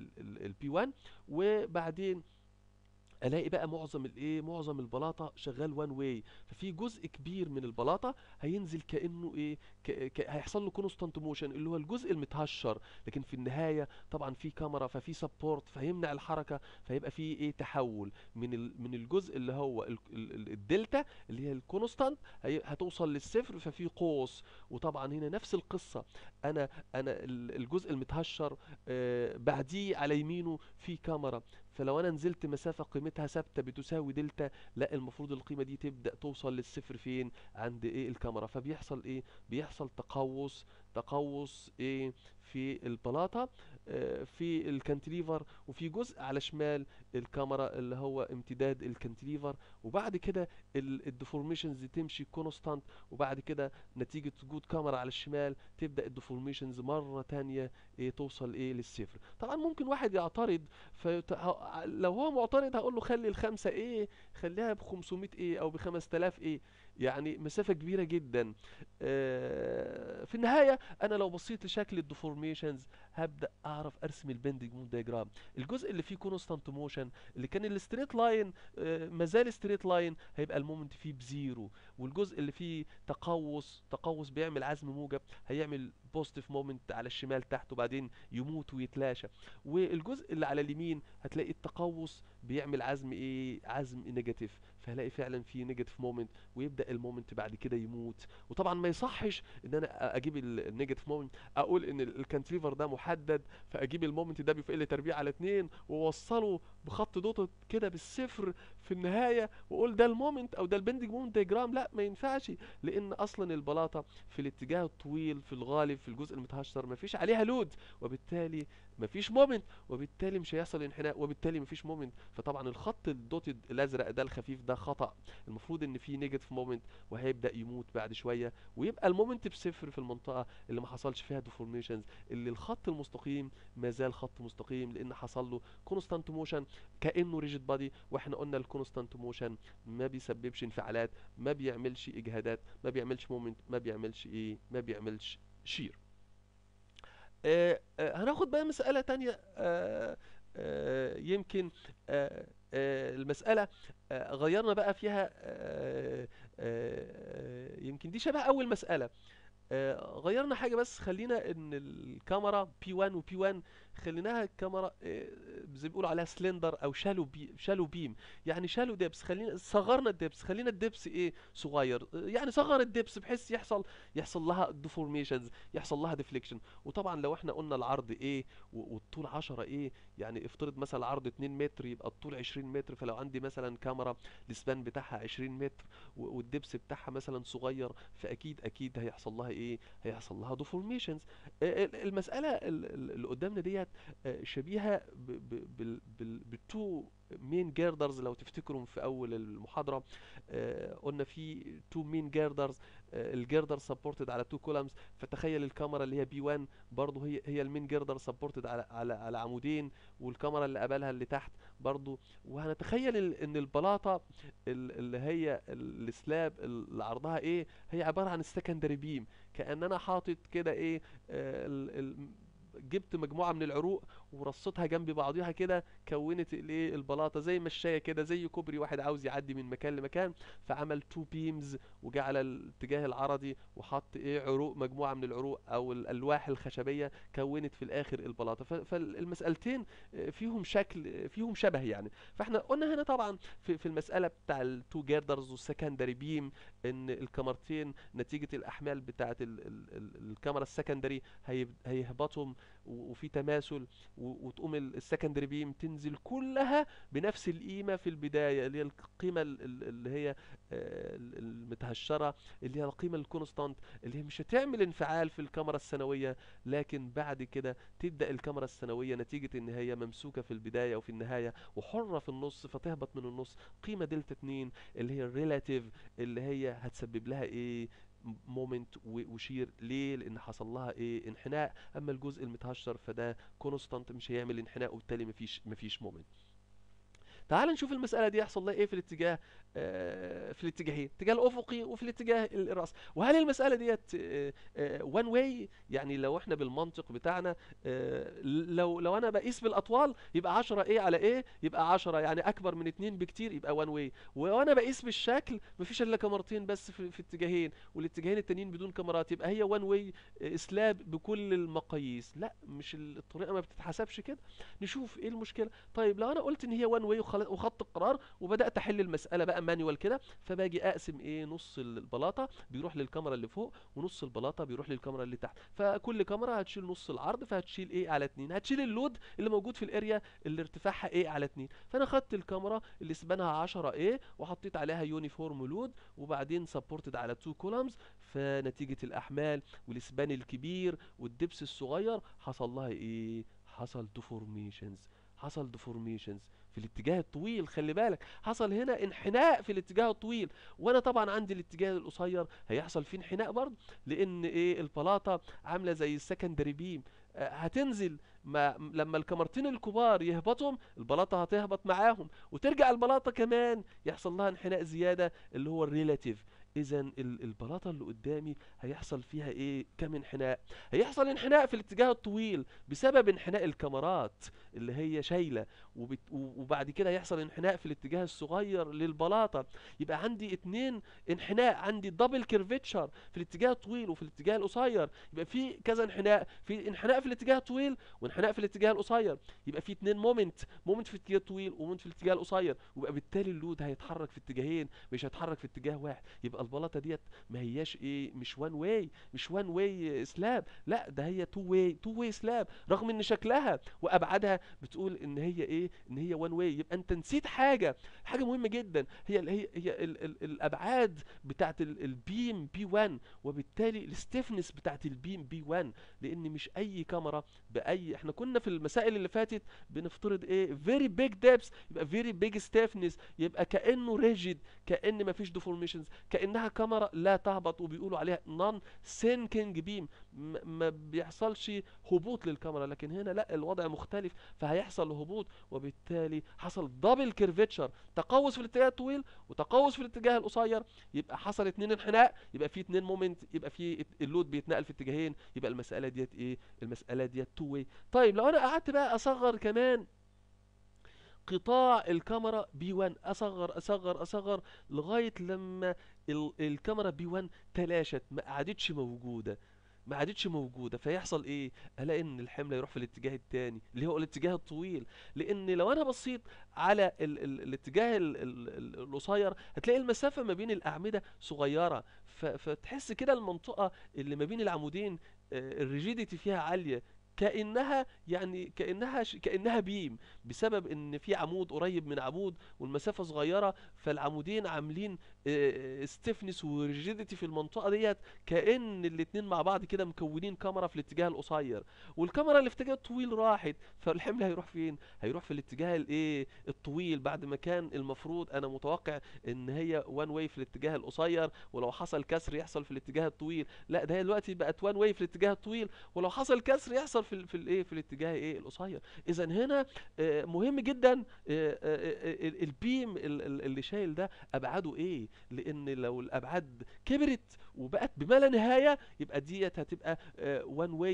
البي 1 وبعدين الاقي بقى معظم الايه معظم البلاطه شغال وان واي ففي جزء كبير من البلاطه هينزل كانه ايه ك... ك... هيحصل له كونستانت موشن اللي هو الجزء المتهشر لكن في النهايه طبعا في كاميرا ففي سبورت فهيمنع الحركه فيبقى في ايه تحول من ال... من الجزء اللي هو ال... ال... الدلتا اللي هي الكونستانت هي... هتوصل للصفر ففي قوس وطبعا هنا نفس القصه انا انا ال- الجزء المتهشر آه بعديه على يمينه في كاميرا فلو انا نزلت مسافه قيمتها ثابته بتساوي دلتا لا المفروض القيمه دي تبدا توصل للصفر فين عند ايه الكاميرا فبيحصل ايه بيحصل تقوس تقوس ايه في البلاطه آه، في الكانتليفر وفي جزء على شمال الكاميرا اللي هو امتداد الكانتليفر وبعد كده الديفورميشنز تمشي كونستانت وبعد كده نتيجه وجود كاميرا على الشمال تبدا الديفورميشنز مره تانية ايه توصل ايه للصفر طبعا ممكن واحد يعترض فيت... ه- لو هو معترض هقول له خلي الخمسة ايه خليها ب 500 ايه او ب 5000 ايه يعني مسافة كبيرة جدا آه، في النهاية انا لو بصيت لشكل الديفورميشنز هبدأ اعرف ارسم البندنج مون دايجرام الجزء اللي فيه كونستانت موشن اللي كان الستريت لاين مازال ستريت لاين هيبقى المومنت فيه بزيرو والجزء اللي فيه تقوس تقوس بيعمل عزم موجب هيعمل بوزيتيف مومنت على الشمال تحت وبعدين يموت ويتلاشى والجزء اللي على اليمين هتلاقي التقوس بيعمل عزم ايه عزم نيجاتيف فهلاقي فعلا في نيجاتيف مومنت ويبدا المومنت بعد كده يموت وطبعا ما يصحش ان انا اجيب النيجاتيف مومنت اقول ان ال- الكانتليفر ده محدد فاجيب المومنت ده بيفقل تربيع على اتنين واوصله بخط دوت كده بالصفر في النهايه واقول ده المومنت او ده البندنج مومنت ديجرام لا ما ينفعش لان اصلا البلاطه في الاتجاه الطويل في الغالب في الجزء المتهشر ما فيش عليها لود وبالتالي ما فيش مومنت وبالتالي مش هيحصل انحناء وبالتالي ما فيش مومنت فطبعا الخط الدوتد الازرق ده الخفيف ده خطأ المفروض ان في نيجاتيف مومنت وهيبدأ يموت بعد شوية ويبقى المومنت بصفر في المنطقة اللي ما حصلش فيها ديفورميشنز اللي الخط المستقيم ما زال خط مستقيم لان حصل له كونستانت موشن كانه ريجيد بادي واحنا قلنا الكونستانت موشن ما بيسببش انفعالات ما بيعملش اجهادات ما بيعملش مومنت ما بيعملش ايه ما بيعملش شير آه آه هناخد بقى مسألة تانية آه آه يمكن آه آه المسألة آه غيرنا بقى فيها آه آه يمكن دي شبه أول مسألة آه، غيرنا حاجة بس خلينا ان الكاميرا بي 1 وبي 1 خليناها الكاميرا آه، زي ما بيقولوا عليها سلندر او شالو بي شالو بيم يعني شالو دبس خلينا صغرنا الدبس خلينا الدبس ايه صغير آه، يعني صغر الدبس بحيث يحصل يحصل لها ديفورميشنز يحصل لها ديفليكشن وطبعا لو احنا قلنا العرض ايه و- والطول 10 ايه يعني افترض مثلا العرض 2 متر يبقى الطول 20 متر فلو عندي مثلا كاميرا السبان بتاعها 20 متر و- والدبس بتاعها مثلا صغير فاكيد اكيد هيحصل لها ايه هيحصل لها ديفورميشنز المساله ال- ال- اللي قدامنا ديت آه، شبيهه ب- ب- بال- بال- بالتو مين جيردرز لو تفتكروا في اول المحاضره آه، قلنا في تو مين جيردرز الجيردر سبورتد على تو كولمز فتخيل الكاميرا اللي هي بي 1 برضه هي هي المين جيردر سبورتد على على على عمودين والكاميرا اللي قبلها اللي تحت برضه وهنتخيل ال- ان البلاطه ال- اللي هي ال- السلاب اللي عرضها ايه هي عباره عن السكندري بيم كان انا حاطط كده ايه آه، ال- ال- جبت مجموعه من العروق ورصتها جنب بعضيها كده كونت الايه البلاطه زي مشايه كده زي كوبري واحد عاوز يعدي من مكان لمكان فعمل تو بيمز وجعل الاتجاه العرضي وحط ايه عروق مجموعه من العروق او الالواح الخشبيه كونت في الاخر البلاطه ف- فالمسالتين آه، فيهم شكل آه، فيهم شبه يعني فاحنا قلنا هنا طبعا في, في المساله بتاع التو جيردرز والسكندري بيم ان الكاميرتين نتيجه الاحمال بتاعه ال ال ال الكاميرا السكندري هيب- هيهبطهم و- وفي تماثل و- وتقوم ال- السكندري بيم تنزل كلها بنفس القيمه في البدايه اللي هي القيمه ال- ال- اللي هي آه، ال- المتهشره اللي هي القيمه الكونستانت اللي هي مش هتعمل انفعال في الكاميرا الثانويه لكن بعد كده تبدا الكاميرا الثانويه نتيجه ان هي ممسوكه في البدايه وفي النهايه وحره في النص فتهبط من النص قيمه دلتا 2 اللي هي الريلاتيف اللي هي هتسبب لها ايه مومنت وشير ليه لان حصل لها ايه انحناء اما الجزء المتهشر فده كونستانت مش هيعمل انحناء وبالتالي مفيش مفيش مومنت تعال نشوف المسألة دي يحصل لها ايه في الاتجاه آه، في الاتجاهين الاتجاه الافقي وفي الاتجاه الراس وهل المسألة ديت وان واي يعني لو احنا بالمنطق بتاعنا آه، لو لو انا بقيس بالاطوال يبقى 10 ايه على ايه يبقى 10 يعني اكبر من 2 بكتير يبقى وان واي وانا بقيس بالشكل مفيش الا كاميرتين بس في, في اتجاهين والاتجاهين التانيين بدون كاميرات يبقى هي وان واي اسلاب بكل المقاييس لا مش ال- الطريقة ما بتتحسبش كده نشوف ايه المشكلة طيب لو انا قلت ان هي وان واي وخدت القرار وبدات احل المساله بقى مانيوال كده فباجي اقسم ايه نص البلاطه بيروح للكاميرا اللي فوق ونص البلاطه بيروح للكاميرا اللي تحت فكل كاميرا هتشيل نص العرض فهتشيل ايه على اتنين هتشيل اللود اللي موجود في الاريا اللي ارتفاعها ايه على اتنين فانا خدت الكاميرا اللي سبانها 10 ايه وحطيت عليها يونيفورم لود وبعدين سبورتد على تو كولمز فنتيجه الاحمال والاسبان الكبير والدبس الصغير حصل لها ايه حصل ديفورميشنز حصل ديفورميشنز في الاتجاه الطويل خلي بالك حصل هنا انحناء في الاتجاه الطويل وانا طبعا عندي الاتجاه القصير هيحصل فيه انحناء برضه لان ايه البلاطه عامله زي السكندري بيم آه، هتنزل ما لما الكاميرتين الكبار يهبطهم البلاطه هتهبط معاهم وترجع البلاطه كمان يحصل لها انحناء زياده اللي هو الريلاتيف اذا ال- البلاطه اللي قدامي هيحصل فيها ايه كم انحناء هيحصل انحناء في الاتجاه الطويل بسبب انحناء الكاميرات اللي هي شايله وبت... و- وبعد كده هيحصل انحناء في الاتجاه الصغير للبلاطه يبقى عندي اتنين انحناء عندي دبل كيرفيتشر في الاتجاه الطويل وفي الاتجاه القصير يبقى في كذا انحناء في انحناء في الاتجاه الطويل وانحناء في الاتجاه القصير يبقى في اتنين مومنت مومنت في الاتجاه الطويل ومومنت في الاتجاه القصير ويبقى بالتالي اللود هيتحرك في اتجاهين مش هيتحرك في اتجاه واحد يبقى البلاطه ديت ما هياش ايه مش وان واي مش وان واي سلاب لا ده هي تو واي تو واي سلاب رغم ان شكلها وابعادها بتقول ان هي ايه ان هي وان واي يبقى انت نسيت حاجه حاجه مهمه جدا هي ال- هي هي ال ال الابعاد بتاعت ال- البيم بي 1 وبالتالي الستيفنس بتاعت البيم بي 1 لان مش اي كاميرا باي احنا كنا في المسائل اللي فاتت بنفترض ايه فيري بيج ديبس يبقى فيري بيج ستيفنس يبقى كانه ريجيد كان مفيش ديفورميشنز كانها كاميرا لا تهبط وبيقولوا عليها نون سينكينج بيم ما بيحصلش هبوط للكاميرا لكن هنا لا الوضع مختلف فهيحصل هبوط وبالتالي حصل دبل كيرفيتشر تقوس في الاتجاه الطويل وتقوس في الاتجاه القصير يبقى حصل اتنين انحناء يبقى في اتنين مومنت يبقى في ات- اللود بيتنقل في اتجاهين يبقى المساله ديت ايه المساله ديت تو واي طيب لو انا قعدت بقى اصغر كمان قطاع الكاميرا بي 1 اصغر اصغر اصغر لغايه لما ال- الكاميرا بي 1 تلاشت ما قعدتش موجوده ما عادتش موجوده فيحصل ايه الاقي ان الحمل يروح في الاتجاه التاني اللي هو الاتجاه الطويل لان لو انا بصيت على ال ال الاتجاه ال ال ال القصير هتلاقي المسافه ما بين الاعمده صغيره ف- فتحس كده المنطقه اللي ما بين العمودين آه، الريجيديتي فيها عاليه كانها يعني كانها ش- كانها بيم بسبب ان في عمود قريب من عمود والمسافه صغيره فالعمودين عاملين ستيفنس وريجيديتي في المنطقه ديت كان الاتنين مع بعض كده مكونين كاميرا في الاتجاه القصير والكاميرا اللي في الاتجاه الطويل راحت فالحمل هيروح فين هيروح في الاتجاه الايه الطويل بعد ما كان المفروض انا متوقع ان هي وان واي في الاتجاه القصير ولو حصل كسر يحصل في الاتجاه الطويل لا ده هي دلوقتي بقت وان واي في الاتجاه الطويل ولو حصل كسر يحصل في ال- في الايه في الاتجاه ايه القصير اذا هنا آه، مهم جدا آه، آه، آه، ال- البيم ال- ال- اللي شايل ده ابعاده ايه لان لو الابعاد كبرت وبقت بما لا نهايه يبقى ديت هتبقى وان واي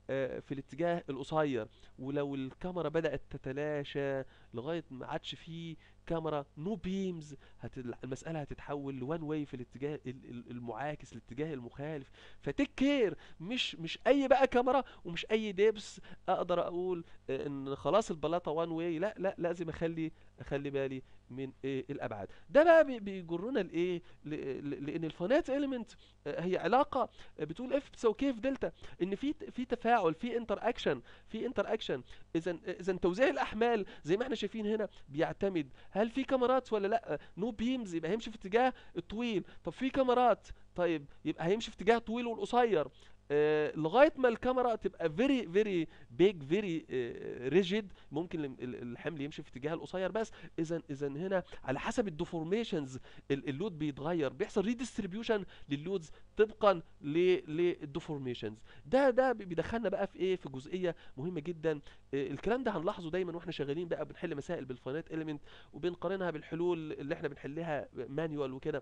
آه، في الاتجاه القصير ولو الكاميرا بدأت تتلاشى لغاية ما عادش فيه كاميرا نو بيمز هت... المسألة هتتحول لوان واي في الاتجاه ال- ال- المعاكس الاتجاه المخالف فتيك كير مش مش اي بقى كاميرا ومش اي دبس اقدر اقول آه، ان خلاص البلاطة وان واي لا لا لازم اخلي اخلي بالي من إيه الابعاد ده بقى بي- بيجرنا لايه ل- ل- لان الفانات اليمنت هي علاقه بتقول اف بتساوي كيف دلتا ان في في تفاعل في انتر اكشن في انتر اكشن اذا اذا توزيع الاحمال زي ما احنا شايفين هنا بيعتمد هل في كاميرات ولا لا نو بيمز يبقى هيمشي في اتجاه الطويل طب في كاميرات طيب يبقى هيمشي في اتجاه الطويل والقصير آه لغايه ما الكاميرا تبقى فيري فيري بيج فيري ريجيد ممكن ال- ال- الحمل يمشي في اتجاه القصير بس اذا اذا هنا على حسب الديفورميشنز اللود بيتغير بيحصل ريديستريبيوشن لللودز طبقا للديفورميشنز ده ده بي- بيدخلنا بقى في ايه في جزئيه مهمه جدا آه، الكلام ده هنلاحظه دايما واحنا شغالين بقى بنحل مسائل بالفاينات اليمنت وبنقارنها بالحلول اللي احنا بنحلها مانيوال وكده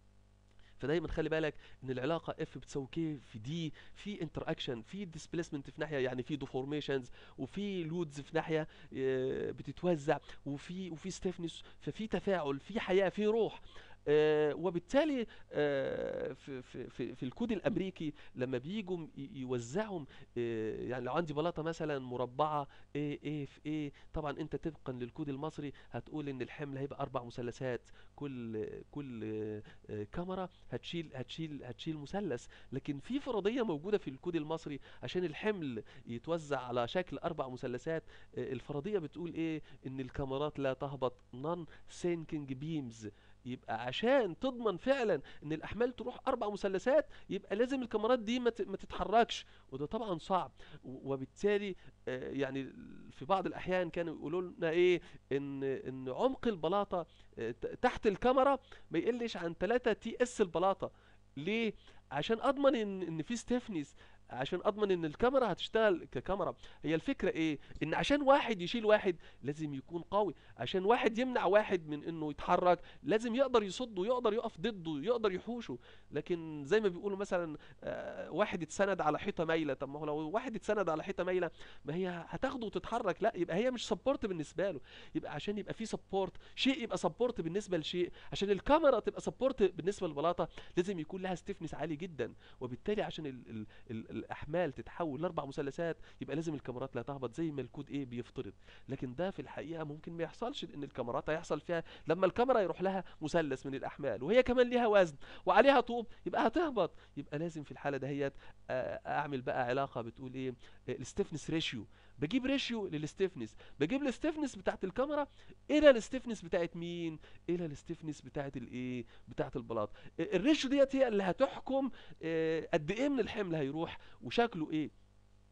فدايما خلي بالك ان العلاقه اف بتساوي كي في دي في انتر اكشن في ديسبيسمنت في ناحيه يعني في ديفورميشنز وفي لودز في ناحيه آه، بتتوزع وفي وفي ستيفنس ففي تفاعل في حياه في روح آه، وبالتالي آه، في في في في الكود الامريكي لما بييجوا م- ي- يوزعهم آه، يعني لو عندي بلاطه مثلا مربعه A A في A طبعا انت طبقا للكود المصري هتقول ان الحمل هيبقى اربع مثلثات كل كل آه، كاميرا هتشيل هتشيل هتشيل مثلث لكن في فرضيه موجوده في الكود المصري عشان الحمل يتوزع على شكل اربع مثلثات آه، الفرضيه بتقول ايه ان الكاميرات لا تهبط نون سينكينج بيمز يبقى عشان تضمن فعلا ان الاحمال تروح اربع مثلثات يبقى لازم الكاميرات دي ما ت- ما تتحركش وده طبعا صعب و- وبالتالي آه، يعني في بعض الاحيان كانوا يقولوا لنا ايه ان ان عمق البلاطه آه، ت- تحت الكاميرا ما يقلش عن 3 تي اس البلاطه ليه عشان اضمن ان ان في ستيفنس عشان اضمن ان الكاميرا هتشتغل ككاميرا هي الفكره ايه ان عشان واحد يشيل واحد لازم يكون قوي عشان واحد يمنع واحد من انه يتحرك لازم يقدر يصده يقدر يقف ضده يقدر يحوشه لكن زي ما بيقولوا مثلا آه، واحد اتسند على حيطه مايله طب ما هو لو واحد اتسند على حيطه مايله ما هي هتاخده وتتحرك لا يبقى هي مش سبورت بالنسبه له يبقى عشان يبقى في سبورت شيء يبقى سبورت بالنسبه لشيء عشان الكاميرا تبقى سبورت بالنسبه للبلاطه لازم يكون لها ستيفنس عالي جدا وبالتالي عشان ال ال ال الاحمال تتحول لاربع مثلثات يبقى لازم الكاميرات لا تهبط زي ما الكود ايه بيفترض لكن ده في الحقيقه ممكن ما يحصلش ان الكاميرات هيحصل فيها لما الكاميرا يروح لها مثلث من الاحمال وهي كمان ليها وزن وعليها طوب يبقى هتهبط يبقى لازم في الحاله دهيت آه، اعمل بقى علاقه بتقول ايه الستيفنس ريشيو بجيب ريشيو للستيفنس بجيب الستيفنس بتاعت الكاميرا الى الستيفنس بتاعت مين الى الستيفنس بتاعت الايه بتاعت البلاط آه، الريشيو ديت هي اللي هتحكم آه، قد ايه من الحمل هيروح وشكله ايه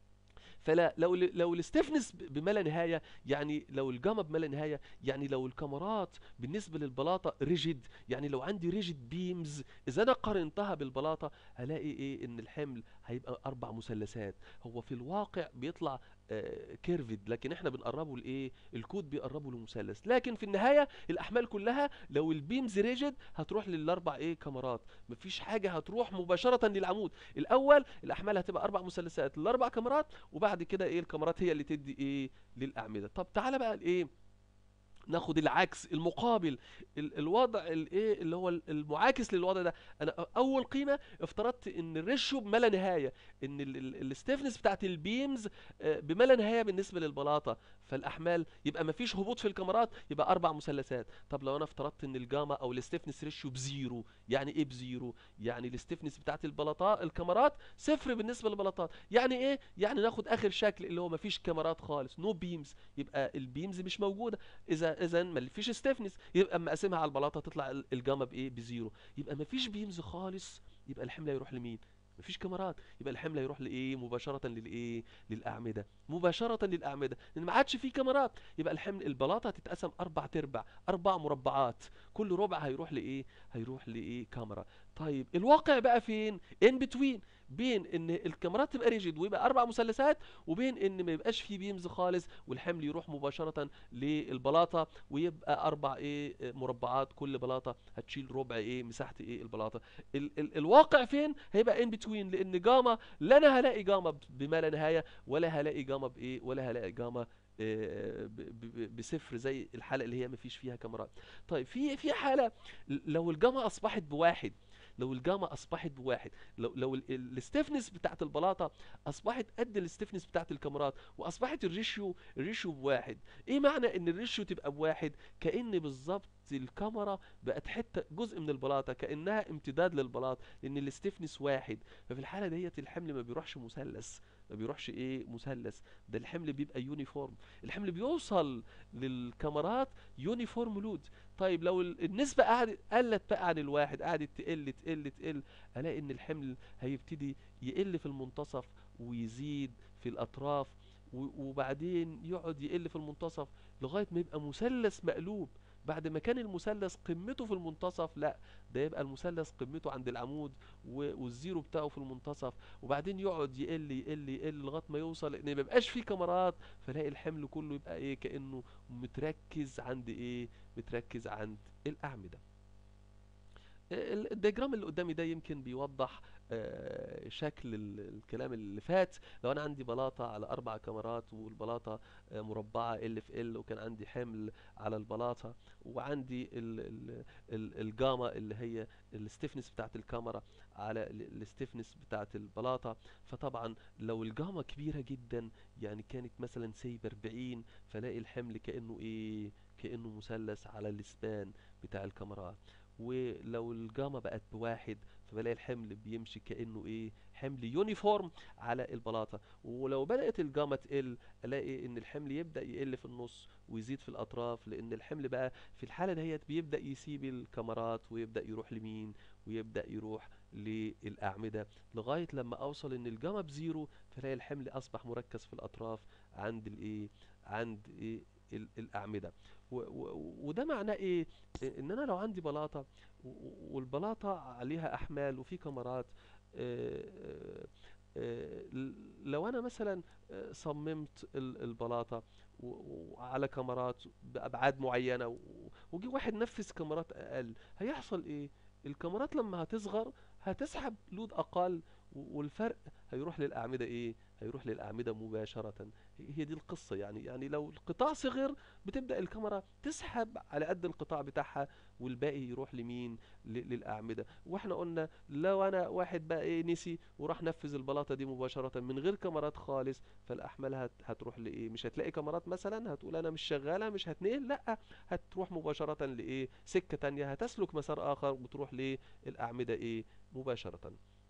فلا لو ال- لو الستيفنس ب- بما لا نهايه يعني لو الجاما بما لا نهايه يعني لو الكاميرات بالنسبه للبلاطه ريجيد يعني لو عندي ريجيد بيمز اذا انا قارنتها بالبلاطه هلاقي ايه ان الحمل هيبقى اربع مثلثات هو في الواقع بيطلع كيرفد لكن احنا بنقربه لايه الكود بيقربه لمثلث لكن في النهايه الاحمال كلها لو البيمز ريجيد هتروح للاربع ايه كاميرات مفيش حاجه هتروح مباشره للعمود الاول الاحمال هتبقى اربع مثلثات الاربع كاميرات وبعد كده ايه الكاميرات هي اللي تدي ايه للاعمده طب تعالى بقى الايه ناخد العكس المقابل ال- الوضع الايه اللي هو ال- المعاكس للوضع ده انا أ- اول قيمه افترضت ان الريشيو بما لا نهايه ان الستيفنس بتاعت البيمز آه، بما لا نهايه بالنسبه للبلاطه فالاحمال يبقى ما فيش هبوط في الكاميرات يبقى اربع مثلثات طب لو انا افترضت ان الجاما او الستيفنس ريشيو بزيرو يعني ايه بزيرو يعني الستيفنس بتاعت البلاطات الكاميرات صفر بالنسبه للبلاطات يعني ايه يعني ناخد اخر شكل اللي هو ما فيش كاميرات خالص نو بيمز يبقى البيمز مش موجوده اذا اذا ما فيش ستيفنس يبقى اما اقسمها على البلاطه تطلع ال- الجاما بايه بزيرو يبقى ما فيش بيمز خالص يبقى الحمل هيروح لمين مفيش كاميرات يبقى الحمل هيروح لايه مباشره للايه للاعمده مباشره للاعمده لان ما عادش فيه كاميرات يبقى الحمل البلاطه هتتقسم اربع تربع اربع مربعات كل ربع هيروح لايه هيروح لايه كاميرا طيب الواقع بقى فين ان بتوين بين ان الكاميرات تبقى ريجيد ويبقى اربع مثلثات وبين ان ما يبقاش فيه بيمز خالص والحمل يروح مباشره للبلاطه ويبقى اربع ايه مربعات كل بلاطه هتشيل ربع ايه مساحه ايه البلاطه ال ال الواقع فين هيبقى ان بتوين لان جاما لا انا هلاقي جاما بما لا نهايه ولا هلاقي جاما بايه ولا هلاقي جاما آه، ب- ب- بصفر زي الحاله اللي هي ما فيش فيها كاميرات طيب في في حاله لو الجاما اصبحت بواحد لو الجاما اصبحت بواحد لو لو الستيفنس بتاعت البلاطه اصبحت قد الستيفنس بتاعت الكاميرات واصبحت الريشيو الريشيو بواحد ايه معنى ان الريشيو تبقى بواحد كأن بالظبط الكاميرا بقت حته جزء من البلاطه كانها امتداد للبلاط لان الستيفنس واحد ففي الحاله ديت الحمل ما بيروحش مثلث ما بيروحش ايه مثلث ده الحمل بيبقى يونيفورم الحمل بيوصل للكاميرات يونيفورم لود طيب لو ال- النسبة قعدت قلت بقى عن الواحد قعدت تقل تقل تقل الاقي ان الحمل هيبتدي يقل في المنتصف ويزيد في الاطراف و- وبعدين يقعد يقل في المنتصف لغاية ما يبقى مثلث مقلوب بعد ما كان المثلث قمته في المنتصف لا ده يبقى المثلث قمته عند العمود و- والزيرو بتاعه في المنتصف وبعدين يقعد يقل يقل يقل لغايه ما يوصل ان ما يبقاش فيه كاميرات فلاقي الحمل كله يبقى ايه كانه متركز عند ايه متركز عند الاعمده ال- الدياجرام اللي قدامي ده يمكن بيوضح آه، شكل ال- الكلام اللي فات لو انا عندي بلاطه على اربع كاميرات والبلاطه آه، مربعه ال في ال وكان عندي حمل على البلاطه وعندي ال ال ال الجاما اللي هي الستيفنس بتاعت الكاميرا على الستيفنس بتاعت البلاطه فطبعا لو الجاما كبيره جدا يعني كانت مثلا سي ب 40 فلاقي الحمل كانه ايه كانه مثلث على السبان بتاع الكاميرات ولو الجاما بقت بواحد فبلاقي الحمل بيمشي كأنه ايه حمل يونيفورم على البلاطة ولو بدأت الجاما تقل الاقي ان الحمل يبدأ يقل في النص ويزيد في الاطراف لان الحمل بقى في الحالة دهيت بيبدأ يسيب الكاميرات ويبدأ يروح لمين ويبدأ يروح للأعمدة لغاية لما اوصل ان الجاما بزيرو فلاقي الحمل اصبح مركز في الاطراف عند الايه عند ايه ال- الاعمدة و- و- وده معناه ايه ان انا لو عندي بلاطه و- والبلاطه عليها احمال وفي كاميرات آه، آه، ل- لو انا مثلا آه، صممت ال- البلاطه و- وعلى كاميرات بابعاد معينه و- وجي واحد نفذ كاميرات اقل هيحصل ايه الكاميرات لما هتصغر هتسحب لود اقل و- والفرق هيروح للاعمده ايه هيروح للاعمده مباشره هي دي القصه يعني يعني لو القطاع صغر بتبدأ الكاميرا تسحب على قد القطاع بتاعها والباقي يروح لمين ل- للأعمدة واحنا قلنا لو انا واحد بقى ايه نسي وراح نفذ البلاطة دي مباشرة من غير كاميرات خالص فالأحمال هت هتروح لإيه مش هتلاقي كاميرات مثلا هتقول انا مش شغالة مش هتنقل لا هتروح مباشرة لإيه سكة تانية هتسلك مسار آخر وتروح للأعمدة ايه مباشرة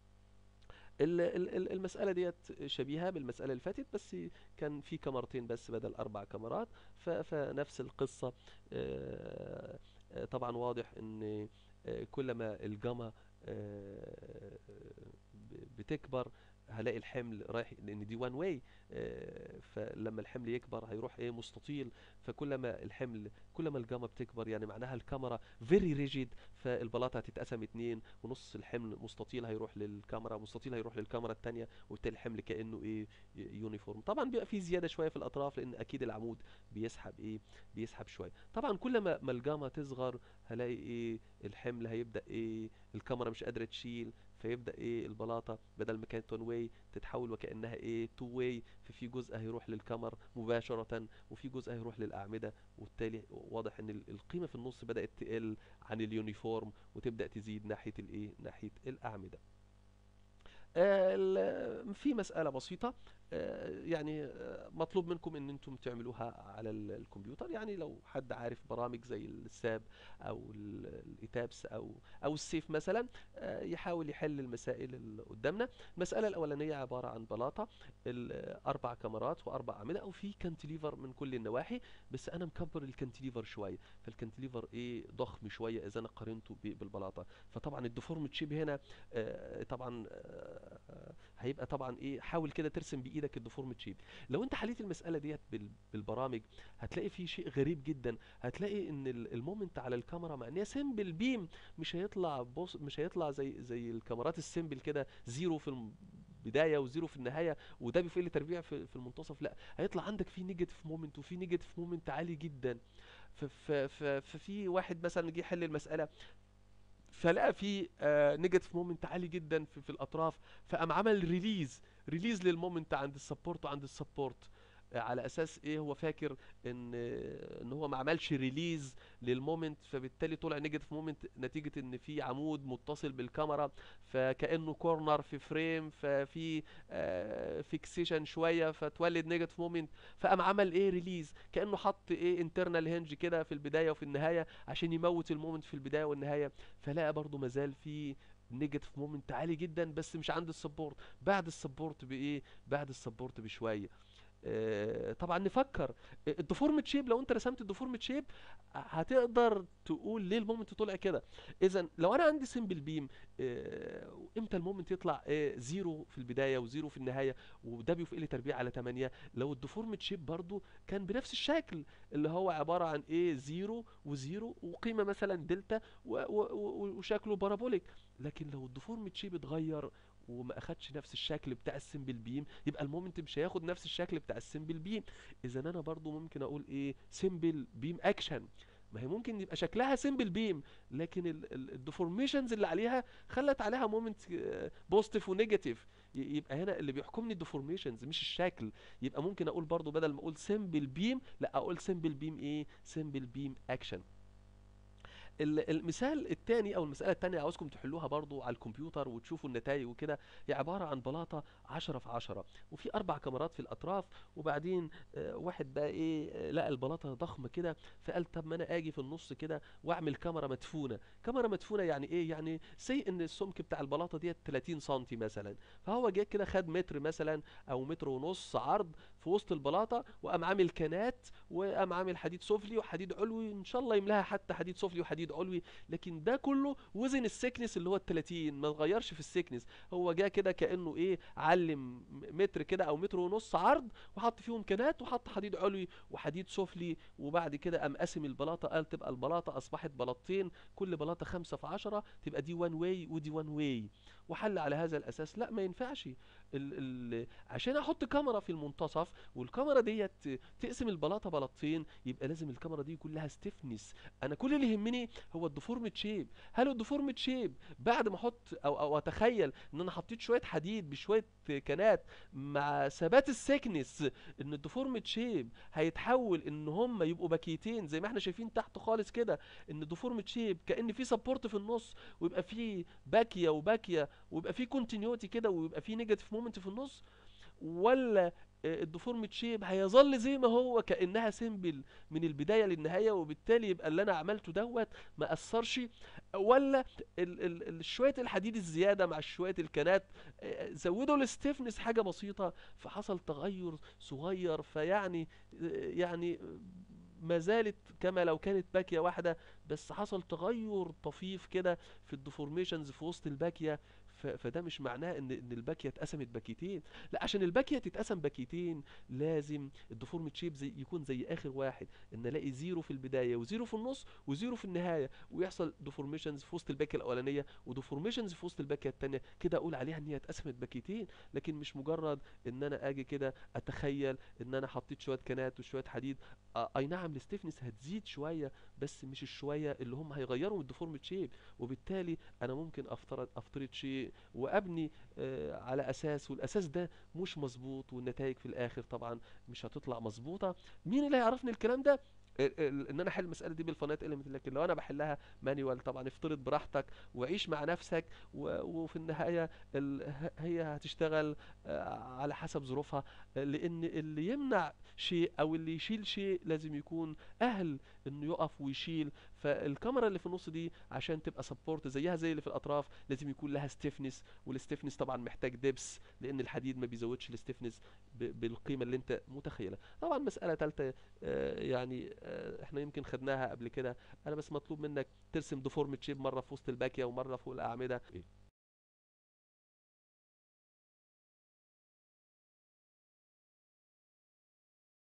ال- ال- ال- المسألة ديت شبيهة بالمسألة اللي فاتت بس كان في كاميرتين بس بدل أربع كاميرات ف- فنفس القصة آه، آه، طبعا واضح إن آه، كلما الجاما آه، ب- بتكبر هلاقي الحمل رايح لان دي وان واي فلما الحمل يكبر هيروح ايه مستطيل فكلما الحمل كلما الجاما بتكبر يعني معناها الكاميرا فيري ريجيد فالبلاطه هتتقسم اتنين ونص الحمل مستطيل هيروح للكاميرا مستطيل هيروح للكاميرا التانية وبالتالي الحمل كانه ايه ي- يونيفورم طبعا بيبقى في زياده شويه في الاطراف لان اكيد العمود بيسحب ايه بيسحب شويه طبعا كل ما ما الجاما تصغر هلاقي ايه الحمل هيبدا ايه الكاميرا مش قادره تشيل فيبدا ايه البلاطه بدل ما كانت 1 واي تتحول وكانها ايه 2 واي ففي جزء هيروح للكاميرا مباشره وفي جزء هيروح للاعمده وبالتالي واضح ان ال- القيمه في النص بدات تقل عن اليونيفورم وتبدا تزيد ناحيه الايه ناحيه الاعمده آه، ال- في مسألة بسيطة آه، يعني آه، مطلوب منكم ان انتم تعملوها على ال- الكمبيوتر يعني لو حد عارف برامج زي الساب او ال- الايتابس او او السيف مثلا آه، يحاول يحل المسائل اللي قدامنا المسألة الأولانية عبارة عن بلاطة ال- أربع كاميرات وأربع أعمدة أو في كانتليفر من كل النواحي بس أنا مكبر الكانتليفر شوية فالكانتليفر إيه ضخم شوية إذا أنا قارنته ب- بالبلاطة فطبعا الديفورمد شيب هنا آه، طبعا آه، آه، هيبقى طبعا ايه حاول كده ترسم بايدك الديفورمد شيب لو انت حليت المساله ديت بال- بالبرامج هتلاقي في شيء غريب جدا هتلاقي ان ال- المومنت على الكاميرا مع ان هي سيمبل بيم مش هيطلع بص مش هيطلع زي زي الكاميرات السيمبل كده زيرو في البدايه وزيرو في النهايه وده بيفقل تربيع في في المنتصف لا هيطلع عندك في نيجاتيف مومنت وفي نيجاتيف مومنت عالي جدا ف- ف- ف- ففي واحد مثلا جه يحل المساله فلقى في نيجاتيف مومنت عالي جدا في, في الاطراف فقام عمل ريليز ريليز للمومنت عند السبورت وعند السبورت على اساس ايه هو فاكر ان آه، ان هو ما عملش ريليز للمومنت فبالتالي طلع نيجاتيف مومنت نتيجه ان في عمود متصل بالكاميرا فكانه كورنر في فريم ففي فيكسيشن شويه فتولد نيجاتيف مومنت فقام عمل ايه ريليز كانه حط ايه انترنال هنج كده في البدايه وفي النهايه عشان يموت المومنت في البدايه والنهايه فلقى برضو مازال في نيجاتيف مومنت عالي جدا بس مش عند السبورت بعد السبورت بايه بعد السبورت بشويه آه، طبعا نفكر الديفورمد شيب لو انت رسمت الديفورمد شيب هتقدر تقول ليه المومنت طلع كده اذا لو انا عندي سمبل بيم امتى المومنت يطلع آه، زيرو في البدايه وزيرو في النهايه وده بيفقل لي تربيع على 8 لو الديفورمد شيب برضو كان بنفس الشكل اللي هو عباره عن ايه زيرو وزيرو وقيمه مثلا دلتا و- و- و- وشكله بارابوليك لكن لو الديفورمد شيب اتغير وما اخدش نفس الشكل بتاع السمبل بيم يبقى المومنت مش هياخد نفس الشكل بتاع السمبل بيم اذا انا برضو ممكن اقول ايه سمبل بيم اكشن ما هي ممكن يبقى شكلها سمبل بيم لكن الديفورميشنز اللي عليها خلت عليها مومنت بوزيتيف ونيجاتيف يبقى هنا اللي بيحكمني الديفورميشنز مش الشكل يبقى ممكن اقول برضو بدل ما اقول سمبل بيم لا اقول سمبل بيم ايه سمبل بيم اكشن ال- المثال الثاني او المساله الثانيه عاوزكم تحلوها برضو على الكمبيوتر وتشوفوا النتائج وكده هي عباره عن بلاطه 10 في 10 وفي اربع كاميرات في الاطراف وبعدين آه، واحد بقى ايه آه، لقى البلاطه ضخمه كده فقال طب ما انا اجي في النص كده واعمل كاميرا مدفونه كاميرا مدفونه يعني ايه يعني سي ان السمك بتاع البلاطه ديت 30 سم مثلا فهو جه كده خد متر مثلا او متر ونص عرض في وسط البلاطه وقام عامل كنات وقام عامل حديد سفلي وحديد علوي ان شاء الله يملاها حتى حديد سفلي وحديد علوي لكن ده كله وزن السكنس اللي هو ال 30 ما اتغيرش في السكنس هو جه كده كانه ايه علم متر كده او متر ونص عرض وحط فيهم كنات وحط حديد علوي وحديد سفلي وبعد كده قام قاسم البلاطه قال تبقى البلاطه اصبحت بلاطتين كل بلاطه خمسة في عشرة تبقى دي وان واي ودي وان واي وحل على هذا الاساس لا ما ينفعش ال ال عشان احط كاميرا في المنتصف والكاميرا ديت تقسم البلاطه بلاطتين يبقى لازم الكاميرا دي يكون لها ستيفنس انا كل اللي يهمني هو الديفورمد شيب هل الديفورمد شيب بعد ما احط او او اتخيل ان انا حطيت شويه حديد بشويه كنات مع ثبات السكنس ان الديفورمد شيب هيتحول ان هم يبقوا باكيتين زي ما احنا شايفين تحت خالص كده ان الديفورمد شيب كان في سبورت في النص ويبقى في باكيه وباكيه ويبقى في كونتينيوتي كده ويبقى في نيجاتيف مومنت في النص ولا الديفورمد شيب هيظل زي ما هو كانها سيمبل من البدايه للنهايه وبالتالي يبقى اللي انا عملته دوت ما اثرش ولا ال ال ال شويه الحديد الزياده مع شويه الكنات آه، زودوا الستيفنس حاجه بسيطه فحصل تغير صغير فيعني آه، يعني ما زالت كما لو كانت باكيه واحده بس حصل تغير طفيف كده في الديفورميشنز في وسط الباكيه ف- فده مش معناه ان ان الباكيه اتقسمت باكيتين لا عشان الباكيه تتقسم باكيتين لازم الديفورمد شيب زي يكون زي اخر واحد ان الاقي زيرو في البدايه وزيرو في النص وزيرو في النهايه ويحصل ديفورميشنز في وسط الباكيه الاولانيه وديفورميشنز في وسط الباكيه الثانيه كده اقول عليها ان هي اتقسمت باكيتين لكن مش مجرد ان انا اجي كده اتخيل ان انا حطيت شويه كنات وشويه حديد آه، اي نعم الستيفنس هتزيد شويه بس مش الشويه اللي هم هيغيروا من الديفورمد شيب وبالتالي انا ممكن افترض افترض شيء وابني آه، على اساس والاساس ده مش مظبوط والنتائج في الاخر طبعا مش هتطلع مظبوطه مين اللي هيعرفني الكلام ده ال- ال- ان انا احل المساله دي بالفنات اليمنت لكن لو انا بحلها مانيوال طبعا افترض براحتك وعيش مع نفسك و- وفي النهايه ال- ه- هي هتشتغل آه، على حسب ظروفها آه، لان اللي يمنع شيء او اللي يشيل شيء لازم يكون اهل انه يقف ويشيل فالكاميرا اللي في النص دي عشان تبقى سبورت زيها زي اللي في الاطراف لازم يكون لها ستيفنس والستيفنس طبعا محتاج دبس لان الحديد ما بيزودش الستيفنس بالقيمه اللي انت متخيلها طبعا مساله ثالثه يعني آه، احنا يمكن خدناها قبل كده انا بس مطلوب منك ترسم ديفورمد شيب مره في وسط الباكيه ومره فوق الاعمده